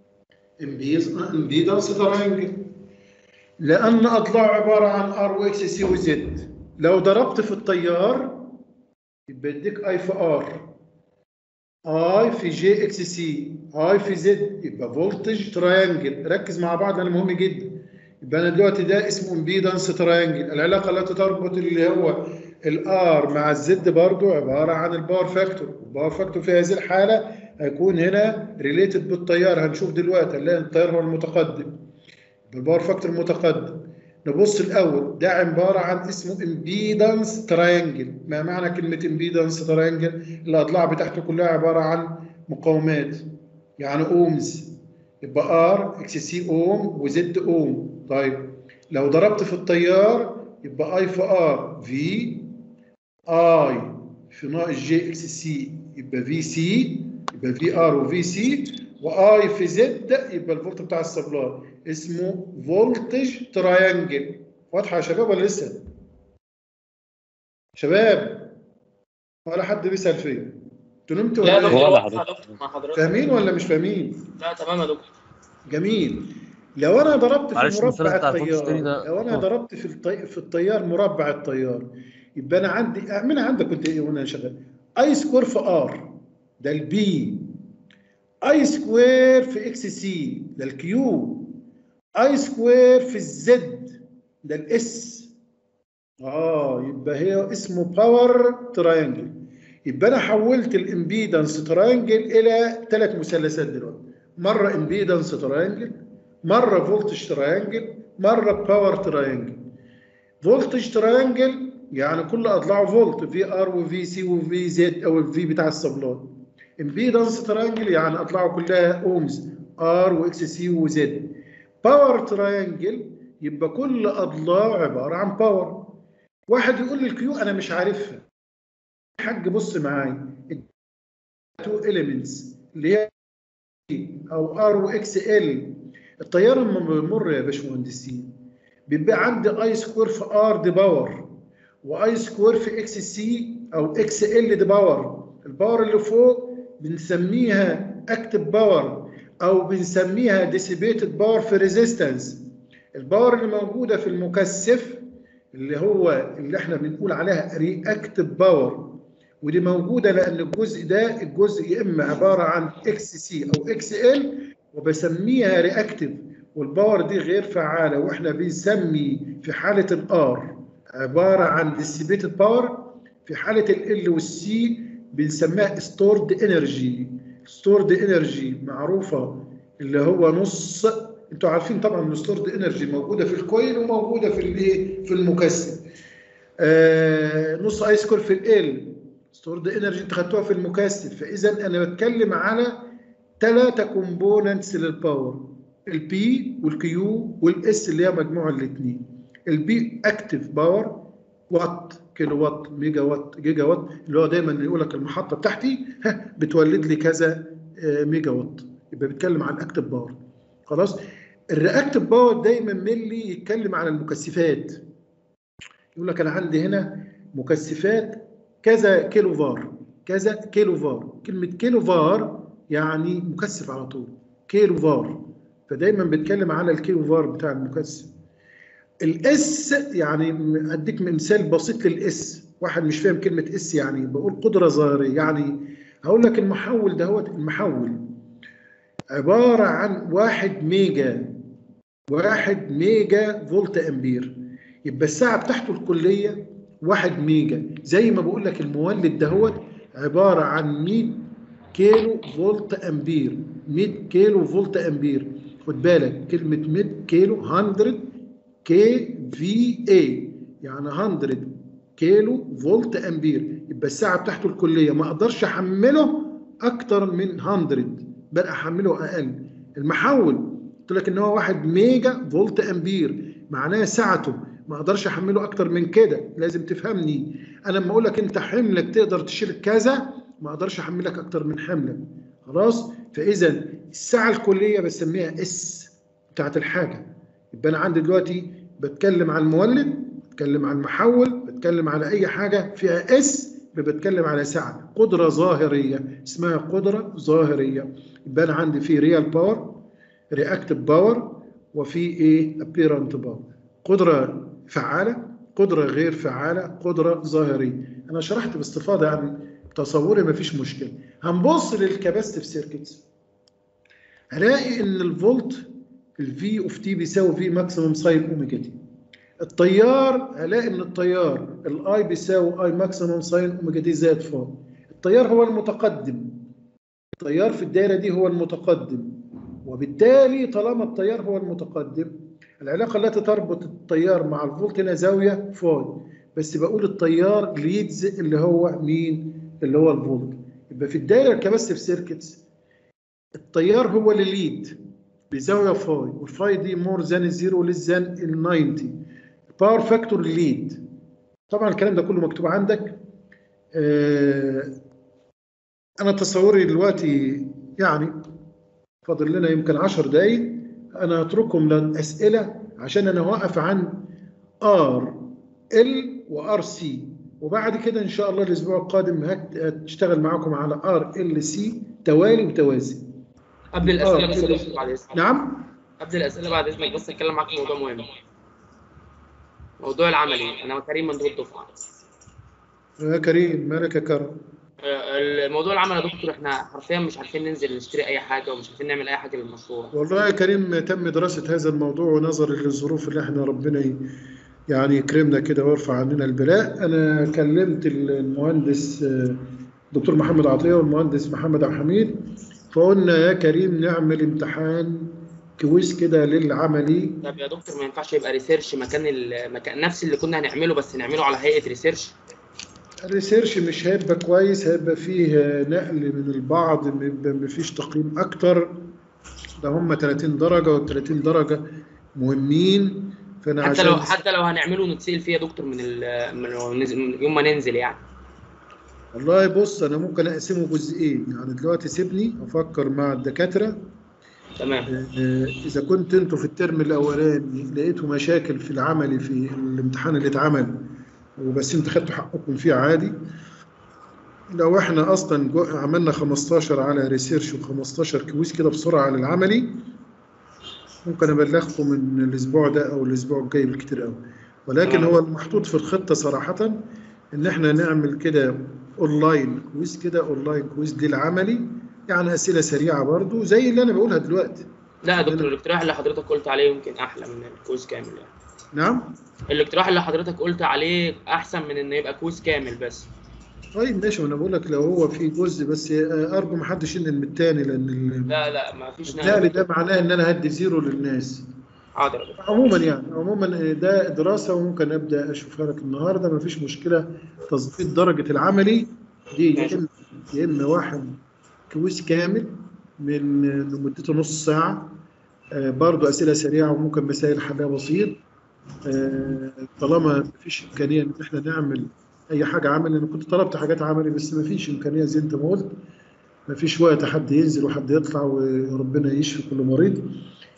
امبيدنس تراينجل لان اضلاعه عباره عن ار واكس سي وزد لو ضربت في التيار يبقى يديك اي في ار اي في جي اكس سي اي في زد يبقى فولتج تراينجل ركز مع بعض لان مهم جدا يبقى انا دلوقتي ده اسمه امبيدنس تراينجل العلاقه التي تربط اللي هو الار مع الزد برضو عباره عن الباور فاكتور الباور فاكتور في هذه الحاله هيكون هنا ريليتد بالتيار هنشوف دلوقتي هنلاقي التيار هو المتقدم الباور فاكتور متقدم نبص الاول ده عباره عن اسمه امبيدنس تراينجل ما معنى كلمه امبيدنس تراينجل الاضلاع بتاعته كلها عباره عن مقاومات يعني اومز يبقى ار اكس سي اوم وزد اوم طيب لو ضربت في التيار يبقى اي في ار في اي في ناقص جي اكس سي يبقى في سي يبقى في ار وفي سي واي في زد يبقى الفولت بتاع السبلاي اسمه فولتج تراينجل واضحه يا شباب ولا لسه؟ شباب ولا حد بيسال فيا انتوا نمتوا لا يا ولا دكتور إيه؟ واضح واضحة يا يا دكتور مع حضرتك فاهمين ولا مش فاهمين؟ لا تمام يا دكتور جميل لو انا ضربت في معلش المثلث مربع بتاع الفولت ستيري التيار ده لو انا دكتور. ضربت في الطي... في التيار مربع التيار يبقى انا عندي اعملها عندك كنت ايه وانا شغال اي سكوير في ار ده البي اي سكوير في اكس سي ده الكيو اي سكوير في الزد ده الاس اه يبقى هي اسمه باور تراينجل يبقى انا حولت الامبيدنس تراينجل الى ثلاث مثلثات دلوقتي مره امبيدنس تراينجل مره فولتج تراينجل مره باور تراينجل فولتج تراينجل يعني كل اضلاعه فولت في ار وفي سي وفي زد او الفي بتاع السبلاي امبيدنس تراينجل يعني اضلاعه كلها اومز ار واكس سي وزد باور تراينجل يبقى كل اضلاع عباره عن باور واحد يقول لي الكيو انا مش عارفها حاج بص معايا تو اليمنتس اللي هي او ار واكس ال التيار لما بيمر يا باشمهندسين بيبقى عندي اي سكوير في ار دي باور واي سكوير في اكس سي او اكس ال دي باور الباور اللي فوق بنسميها اكتف باور او بنسميها ديسيبيتد باور في ريزيستنس الباور اللي موجوده في المكثف اللي هو اللي احنا بنقول عليها رياكتيف باور ودي موجوده لان الجزء ده الجزء يا اما عباره عن اكس سي او اكس ال وبسميها رياكتيف والباور دي غير فعاله واحنا بنسمي في حاله الار عباره عن ديسيبيتد باور في حاله ال والسي بنسميها ستورد انرجي ستورد انرجي معروفه اللي هو نص انتوا عارفين طبعا ان ستورد انرجي موجوده في الكويل وموجوده في الايه في المكثف آه نص اي سكوير في ال ستورد انرجي انت خدتوها في المكثف فاذا انا بتكلم على ثلاثه كومبوننتس للباور البي والكيو والاس اللي هي مجموع الاثنين البي اكتف باور وات كيلو وات ميجا وات جيجا وات اللي هو دايما يقول لك المحطه بتاعتي ها بتولد لي كذا آه، ميجا وات يبقى بيتكلم عن اكتف باور خلاص الرياكتيف باور دايما ملي يتكلم عن المكثفات يقول لك انا عندي هنا مكثفات كذا كيلو فار كذا كيلو فار كلمه كيلو فار يعني مكثف على طول كيلو فار فدايما بيتكلم على الكيلو فار بتاع المكثف الاس يعني م- اديك مثال بسيط للاس واحد مش فاهم كلمه اس يعني بقول قدره ظاهريه يعني هقول لك المحول دهوت المحول عباره عن واحد ميجا واحد ميجا فولت امبير يبقى الساعه بتاعته الكليه واحد ميجا زي ما بقول لك المولد دهوت عباره عن 100 كيلو فولت امبير 100 كيلو فولت امبير خد بالك كلمه 100 كيلو 100 كي في اي يعني 100 كيلو فولت امبير يبقى الساعه بتاعته الكليه ما اقدرش احمله اكتر من 100 بل احمله اقل المحول قلت لك ان هو 1 ميجا فولت امبير معناه سعته ما اقدرش احمله اكتر من كده لازم تفهمني انا لما اقول لك انت حملك تقدر تشيل كذا ما اقدرش احملك اكتر من حملك خلاص فاذا السعه الكليه بسميها اس بتاعت الحاجه يبقى انا عندي دلوقتي بتكلم عن المولد بتكلم عن المحول بتكلم على اي حاجه فيها اس بتكلم على سعه قدره ظاهريه اسمها قدره ظاهريه يبقى انا عندي في ريال باور رياكتيف باور وفي ايه ابيرنت باور قدره فعاله قدره غير فعاله قدره ظاهريه انا شرحت باستفاضه يعني تصوري ما فيش مشكله هنبص للكاباستيف سيركتس هلاقي ان الفولت الفي اوف تي بيساوي في ماكسيمم ساين اوميجا تي التيار هلاقي ان التيار الاي بيساوي اي ماكسيمم ساين اوميجا تي زائد فاي التيار هو المتقدم التيار في الدايره دي هو المتقدم وبالتالي طالما التيار هو المتقدم العلاقه التي تربط التيار مع الفولت هنا زاويه فاي بس بقول التيار ليدز اللي هو مين اللي هو الفولت يبقى في الدايره الكباستيف سيركتس التيار هو اللي ليد بزاويه فاي والفاي دي مور ذان الزيرو ليس ذان ال 90 باور فاكتور ليد طبعا الكلام ده كله مكتوب عندك آه انا تصوري دلوقتي يعني فاضل لنا يمكن 10 دقايق انا هترككم للاسئله عشان انا واقف عن ار ال وار سي وبعد كده ان شاء الله الاسبوع القادم هشتغل معاكم على ار ال سي توالي وتوازي قبل الاسئله آه، بس كده. يا دكتور بعد اذنك نعم قبل الاسئله بعد اذنك بس اتكلم معاك في موضوع مهم موضوع العملي انا كريم مندوب الدفعه يا كريم مالك يا كرم آه، الموضوع العمل يا دكتور احنا حرفيا مش عارفين ننزل نشتري اي حاجه ومش عارفين نعمل اي حاجه للمشروع والله يا كريم تم دراسة هذا الموضوع ونظرا للظروف اللي احنا ربنا ي- يعني يكرمنا كده ويرفع عننا البلاء أنا كلمت المهندس آه، دكتور محمد عطية والمهندس محمد عبد الحميد فقلنا يا كريم نعمل امتحان كويس كده للعملي طب يا دكتور ما ينفعش يبقى ريسيرش مكان المكان نفس اللي كنا هنعمله بس نعمله على هيئه ريسيرش الريسيرش مش هيبقى كويس هيبقى فيه نقل من البعض يبقى مفيش تقييم أكتر ده هم 30 درجة وال 30 درجة مهمين فأنا حتى عشان لو حتى لو هنعمله نتسال فيه يا دكتور من, ال- من ننزل- من يوم ما ننزل يعني والله بص انا ممكن اقسمه جزئين يعني دلوقتي سيبني افكر مع الدكاتره تمام آه، اذا كنت انتوا في الترم الاولاني لقيتوا مشاكل في العملي في الامتحان اللي اتعمل وبس انتوا خدتوا حقكم فيه عادي لو احنا اصلا جو- عملنا 15 على ريسيرش و15 كويس كده بسرعه على العملي ممكن ابلغكم من الاسبوع ده او الاسبوع الجاي بالكتير قوي ولكن تمام. هو المحطوط في الخطه صراحه ان احنا نعمل كده اونلاين كويس كده اونلاين كويس دي العملي يعني اسئله سريعه برضو زي اللي انا بقولها دلوقتي لا يا دكتور الاقتراح اللي حضرتك قلت عليه يمكن احلى من الكويز كامل يعني نعم الاقتراح اللي حضرتك قلت عليه احسن من ان يبقى كويز كامل بس طيب ماشي وانا بقول لك لو هو في جزء بس آه، ارجو ما حدش ينقل من التاني لان ال- لا لا ما فيش النقل ده معناه ان انا هدي زيرو للناس حاضر يا دكتور عموما يعني عموما ده دراسه وممكن ابدا اشوفها لك النهارده ما فيش مشكله تظبيط درجه العملي دي يا ماشي. اما يا اما واحد كويس كامل من من مدته نص ساعه آه، برضو اسئله سريعه وممكن مسائل حلها بسيط آه، طالما ما فيش امكانيه ان احنا نعمل اي حاجه عملي انا كنت طلبت حاجات عملي بس ما فيش امكانيه زي انت ما قلت ما فيش وقت حد ينزل وحد يطلع وربنا يشفي كل مريض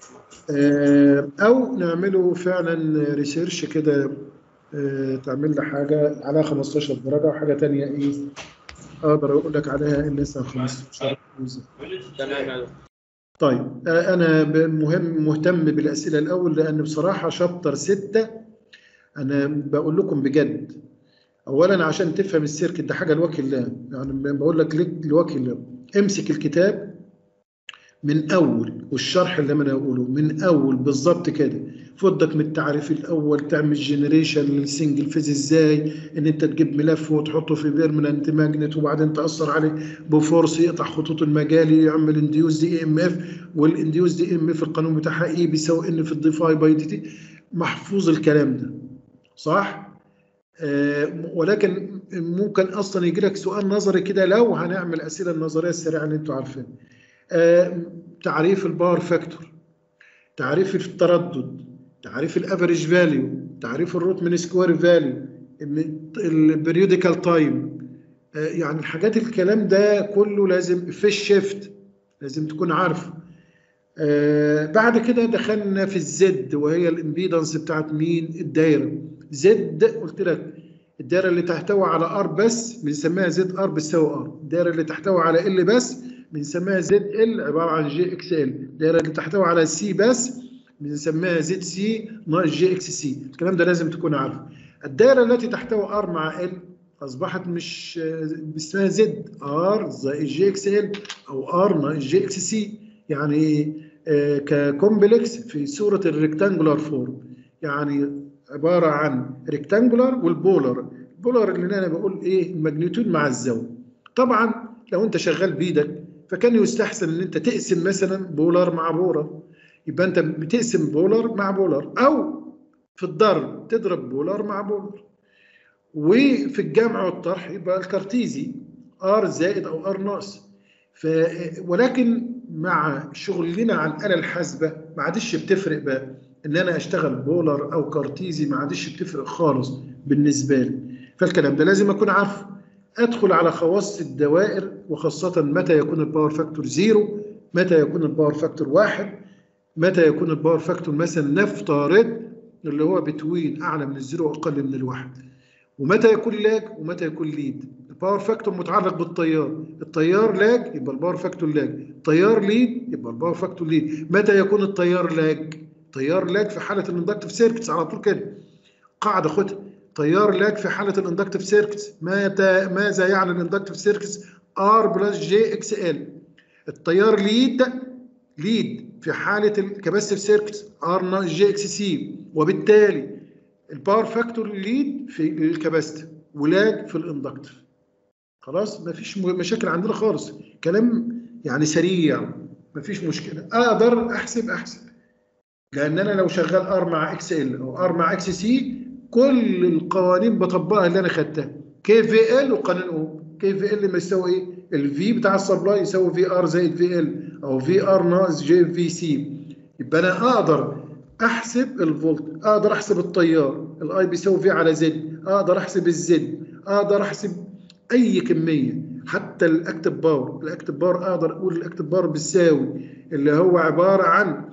آه، او نعمله فعلا ريسيرش كده آه، تعمل لي حاجه على 15 درجه وحاجه تانية ايه اقدر اقول لك عليها ان لسه 15 جزء. تمام يا دكتور طيب آه، انا ب- مهم مهتم بالاسئله الاول لان بصراحه شابتر 6 انا بقول لكم بجد اولا عشان تفهم السيركت ده حاجه لوجه الله يعني بقول لك ليك لوجه الله امسك الكتاب من اول والشرح اللي انا اقوله من اول بالظبط كده فضك من التعريف الاول تعمل جنريشن للسنجل فيز ازاي ان انت تجيب ملف وتحطه في بيرمننت ماجنت وبعدين تاثر عليه بفورس يقطع خطوط المجال يعمل انديوز دي ام اف والانديوز دي ام اف القانون بتاعها ايه بيساوي ان في الديفاي باي دي تي محفوظ الكلام ده صح؟ آه ولكن ممكن اصلا يجي لك سؤال نظري كده لو هنعمل الاسئله النظريه السريعه اللي انتوا عارفينها آه تعريف الباور فاكتور تعريف التردد تعريف الافريج فاليو تعريف الروت من سكوير فاليو البريوديكال تايم يعني الحاجات الكلام ده كله لازم في الشيفت لازم تكون عارفه آه بعد كده دخلنا في الزد وهي الامبيدنس بتاعت مين الدايره زد قلت لك الدايره اللي تحتوي على ار بس بنسميها زد ار بتساوي ار الدايره اللي تحتوي على ال بس بنسميها زد ال عباره عن جي اكس ال الدايره اللي تحتوي على سي بس بنسميها زد سي ناقص جي اكس سي الكلام ده لازم تكون عارفه الدايره التي تحتوي ار مع ال اصبحت مش اسمها زد ار زائد جي اكس ال او ار ناقص جي اكس سي يعني آه ككومبلكس في صوره الريكتانجولار فورم يعني عباره عن ريكتانجولار والبولر البولر اللي انا بقول ايه الماجنتيود مع الزاويه طبعا لو انت شغال بايدك فكان يستحسن ان انت تقسم مثلا بولر مع بولر يبقى انت بتقسم بولر مع بولر او في الضرب تضرب بولر مع بولر وفي الجمع والطرح يبقى الكارتيزي ار زائد او ار ناقص ف ولكن مع شغلنا على الاله الحاسبه ما عادش بتفرق بقى ان انا اشتغل بولر او كارتيزي ما عادش بتفرق خالص بالنسبه لي فالكلام ده لازم اكون عارفه ادخل على خواص الدوائر وخاصه متى يكون الباور فاكتور زيرو متى يكون الباور فاكتور واحد متى يكون الباور فاكتور مثلا نفترض اللي هو بتوين اعلى من الزيرو واقل من الواحد ومتى يكون لاج ومتى يكون ليد الباور فاكتور متعلق بالتيار التيار لاج يبقى الباور فاكتور لاج التيار ليد يبقى الباور فاكتور ليد متى يكون التيار لاج تيار لاج في حاله الاندكتيف سيركتس على طول كده قاعده خدها تيار لاج في حاله الاندكتيف سيركتس متى ماذا يعني الاندكتيف سيركتس ار بلس جي اكس ال التيار ليد ليد في حاله الكباسيف سيركتس ار ناقص جي اكس سي وبالتالي الباور فاكتور ليد في الكباستيف ولاج في الاندكتيف خلاص مفيش مشاكل عندنا خالص كلام يعني سريع مفيش مشكله اقدر احسب احسب لان انا لو شغال ار مع اكس ال او ار مع اكس سي كل القوانين بطبقها اللي انا خدتها كي في ال وقانون او كي في ال ما يساوي ايه الفي بتاع السبلاي يساوي في ار زائد في ال او في ار ناقص جي في سي يبقى انا اقدر احسب الفولت اقدر احسب التيار الاي بيساوي في على زد اقدر احسب الزد اقدر احسب اي كميه حتى الاكتف باور الاكتف باور اقدر اقول الاكتف باور بيساوي اللي هو عباره عن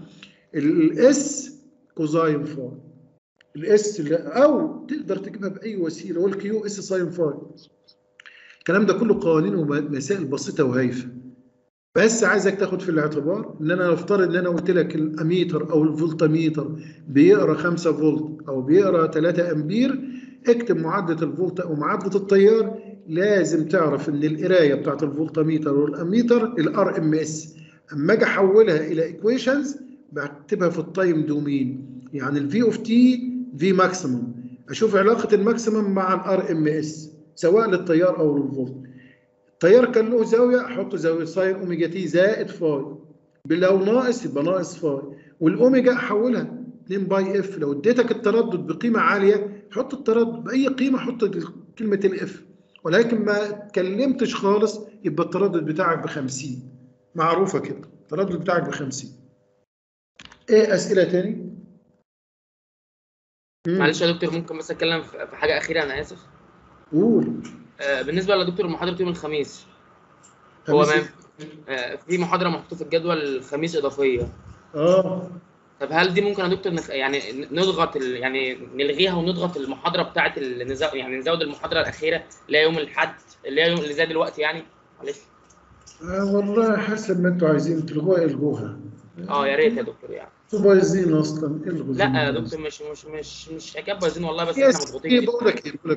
الاس كوزاين فاي الاس او تقدر تجيبها باي وسيله والكيو اس ساين فاي الكلام ده كله قوانين ومسائل بسيطه وهايفه بس عايزك تاخد في الاعتبار ان انا نفترض ان انا قلت لك الاميتر او الفولتميتر بيقرا 5 فولت او بيقرا 3 امبير اكتب معادله الفولت او معادله التيار لازم تعرف ان القرايه بتاعت الفولتميتر والاميتر الار ام اس اما اجي احولها الى ايكويشنز بكتبها في التايم دومين يعني الفي اوف تي في ماكسيمم اشوف علاقه الماكسيمم مع الار ام اس سواء للتيار او للفولت التيار كان له زاويه احط زاويه ساين اوميجا تي زائد فاي لو ناقص يبقى ناقص فاي والاوميجا احولها 2 باي اف لو اديتك التردد بقيمه عاليه حط التردد باي قيمه حط كلمه الاف ولكن ما اتكلمتش خالص يبقى التردد بتاعك ب 50 معروفه كده التردد بتاعك ب 50 ايه اسئله تاني؟ معلش يا دكتور ممكن بس اتكلم في حاجه اخيره انا اسف قول آه بالنسبه لدكتور محاضره يوم الخميس هو ما آه في محاضره محطوطه في الجدول الخميس اضافيه اه طب هل دي ممكن يا دكتور نخ... يعني نضغط ال... يعني نلغيها ونضغط المحاضره بتاعه النزا... يعني نزود المحاضره الاخيره اللي هي يوم الاحد اللي هي يوم اللي زي دلوقتي يعني معلش آه والله حسب ما انتوا عايزين تلغوها الغوها اه يا ريت يا دكتور يعني انتوا بايظين اصلا الغوا لا يا دكتور مش مش مش مش حكايه بايظين والله بس يا احنا مضغوطين سيدي جدا بقول لك ايه بقول لك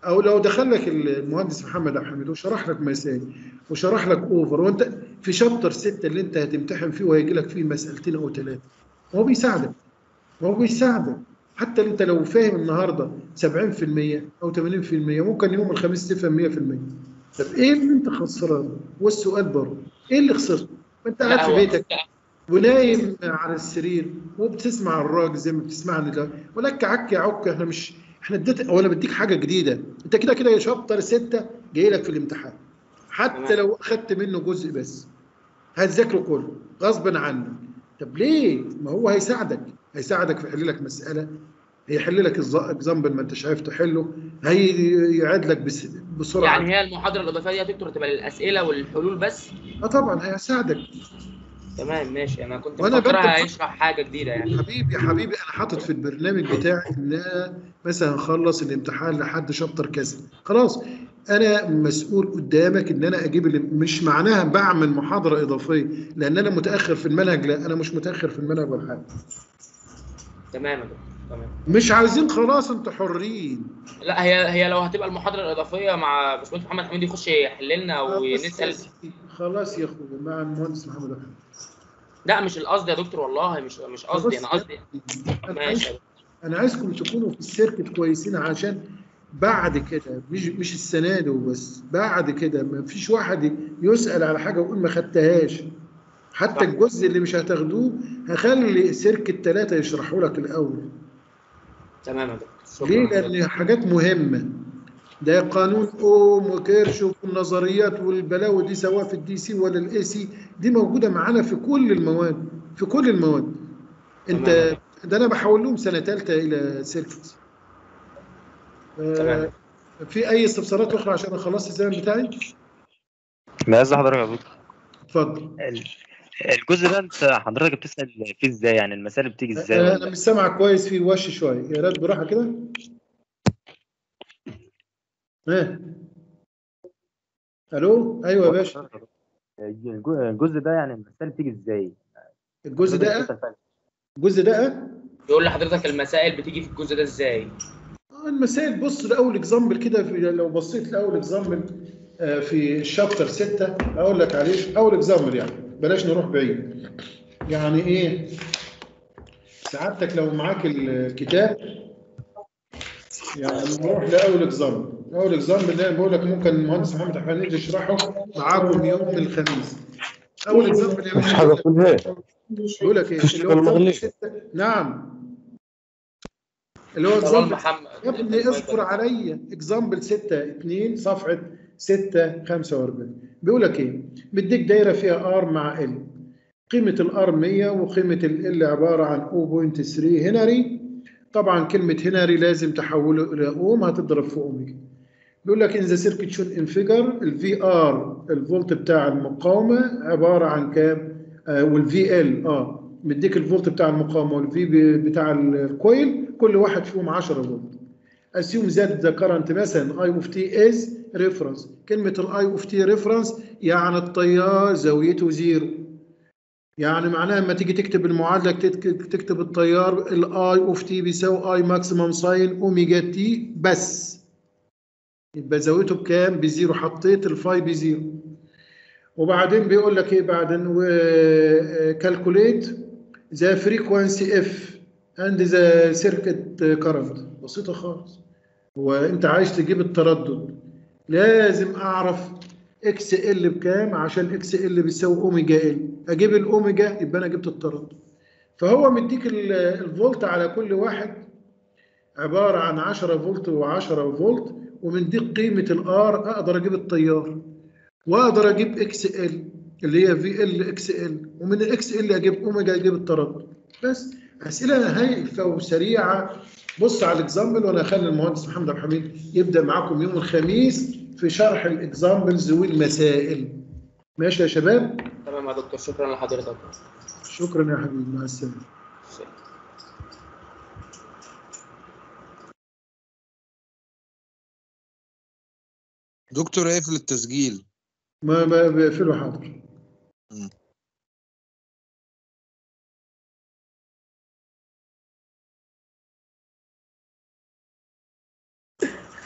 او لو دخل لك المهندس محمد عبد الحميد وشرح لك مسائل وشرح لك اوفر وانت في شابتر 6 اللي انت هتمتحن فيه وهيجي لك فيه مسالتين او ثلاثه هو بيساعدك هو بيساعدك حتى انت لو فاهم النهارده 70% او 80% ممكن يوم الخميس تفهم 100% طب ايه اللي انت خسرانه؟ والسؤال برضه ايه اللي خسرته؟ ما انت قاعد لا، في هو- بيتك ونايم على السرير وبتسمع الراجل زي ما بتسمعني ده ولك عك يا عك احنا مش احنا اديت ولا بديك حاجه جديده انت كده كده يا شابتر سته جاي لك في الامتحان حتى تمام. لو اخدت منه جزء بس هتذاكره كله غصبا عنك طب ليه؟ ما هو هيساعدك هيساعدك في يحل لك مساله هيحل لك اكزامبل ما انتش عارف تحله هيعاد لك بس بسرعه يعني هي المحاضره الاضافيه دي يا دكتور تبقى للاسئله والحلول بس اه طبعا هيساعدك تمام ماشي انا كنت وأنا مفكرها بكتب- هيشرح حاجه جديده يعني حبيبي يا حبيبي انا حاطط في البرنامج بتاعي ان انا مثلا اخلص الامتحان لحد شابتر كذا خلاص انا مسؤول قدامك ان انا اجيب اللي مش معناها بعمل محاضره اضافيه لان انا متاخر في المنهج لا انا مش متاخر في المنهج ولا حاجه تمام يا دكتور تمام مش عايزين خلاص انتوا حرين لا هي هي لو هتبقى المحاضره الاضافيه مع باشمهندس محمد حميد يخش يحل لنا آه، بس ونسال يا سيدي، خلاص يا اخويا مع المهندس محمد احمد لا مش القصد يا دكتور والله مش مش قصدي انا قصدي انا عايز ماشي انا عايزكم تكونوا في السيركت كويسين عشان بعد كده مش مش السنه دي وبس بعد كده ما فيش واحد يسال على حاجه ويقول ما خدتهاش حتى صح. الجزء اللي مش هتاخدوه هخلي سيركت ثلاثه يشرحوا لك الاول تمام يا دكتور ليه؟ شكرا لان حاجات مهمه ده قانون اوم وكيرشوف والنظريات والبلاوي دي سواء في الدي سي ولا الاي سي دي موجوده معانا في كل المواد في كل المواد انت تمام. ده انا بحول لهم سنه ثالثه الى سيركت تمام. في اي استفسارات اخرى عشان اخلص الزمن بتاعي بس حضرتك يا دكتور اتفضل ال- الجزء ده انت حضرتك بتسال فيه ازاي يعني المسائل بتيجي ازاي انا ولا مش سامعك كويس في وش شويه يا ريت براحه كده ها الو ايوه يا باشا الج- الجزء ده يعني المسائل بتيجي ازاي الجزء ده بتسأل فعلا. الجزء ده يقول لحضرتك المسائل بتيجي في الجزء ده ازاي آه، المسائل بص لاول اكزامبل كده في لو بصيت لاول اكزامبل في الشابتر 6 اقول لك عليه اول اكزامبل يعني بلاش نروح بعيد يعني ايه سعادتك لو معاك الكتاب يعني نروح لاول اكزامبل اول اكزامبل ده أنا بقول لك ممكن المهندس محمد حميد يشرحه معاكم يوم الخميس اول اكزامبل يا باشا حاجة كلها بيقول لك ايه اللي هو المغلي. example ستة- نعم اللي هو طلال اكزامبل محمد يا ابني اصبر عليا اكزامبل 6 2 صفحه 6 45 بيقول لك ايه مديك دايره فيها ار مع ال قيمه الار 100 وقيمه ال عباره عن 0.3 هنري طبعا كلمه هنري لازم تحوله الى اوم هتضرب في اوميجا بيقول لك ان ذا سيركت شون انفجر الفي ار الفولت بتاع المقاومه عباره عن كام آه والفي ال اه مديك الفولت بتاع المقاومه والفي بتاع الكويل كل واحد فيهم 10 فولت assume that the current مثلا I of t is reference كلمة ال I of t reference يعني التيار زاويته زيرو يعني معناها لما تيجي تكتب المعادلة تك- تكتب التيار ال I of t بيساوي I maximum sin اوميجا تي بس يبقى زاويته بكام؟ بزيرو حطيت الفاي بزيرو وبعدين بيقول لك ايه بعدين كالكوليت ذا فريكوانسي اف اند ذا سيركت كارنت بسيطه خالص وانت عايز تجيب التردد لازم اعرف اكس ال بكام عشان اكس ال بيساوي اوميجا ال اجيب الاوميجا يبقى انا جبت التردد فهو مديك ال- الفولت على كل واحد عباره عن 10 فولت و10 فولت ومديك قيمه الار اقدر اجيب التيار واقدر اجيب اكس ال اللي هي في ال اكس ال ومن الاكس ال اجيب اوميجا اجيب التردد بس اسئله هايفه وسريعه بص على الاكزامبل وانا هخلي المهندس محمد عبد الحميد يبدا معاكم يوم الخميس في شرح الاكزامبلز والمسائل ماشي يا شباب تمام يا دكتور شكرا لحضرتك شكرا يا حبيبي مع السلامه دكتور اقفل التسجيل ما ما بقفله حاضر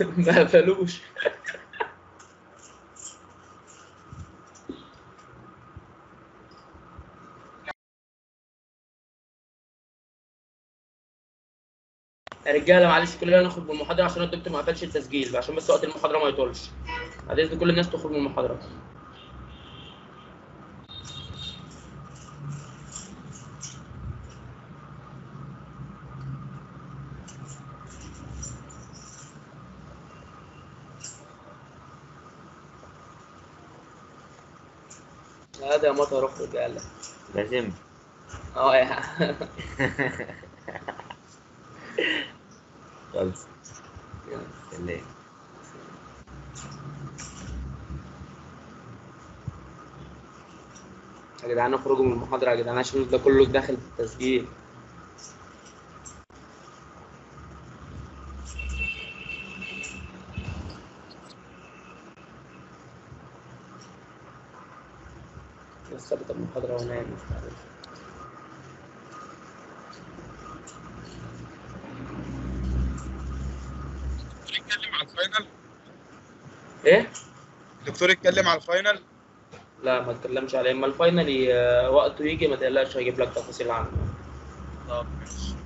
ما قفلوش يا رجاله معلش كلنا نخرج من المحاضره عشان الدكتور ما قفلش التسجيل عشان بس وقت المحاضره ما يطولش بعد اذن كل الناس تخرج من المحاضره هذا يا مطر اخرج يلا لازم اه يا خلاص سلام يا جدعان اخرجوا من المحاضرة يا جدعان عشان ده كله داخل في التسجيل بس ثبت المحاضرة ونام يتكلم على الفاينل ايه؟ الدكتور يتكلم على الفاينل لا ما تكلمش عليه اما الفاينل ي- وقته يجي ما تقلقش هجيب لك تفاصيل عنه طب ماشي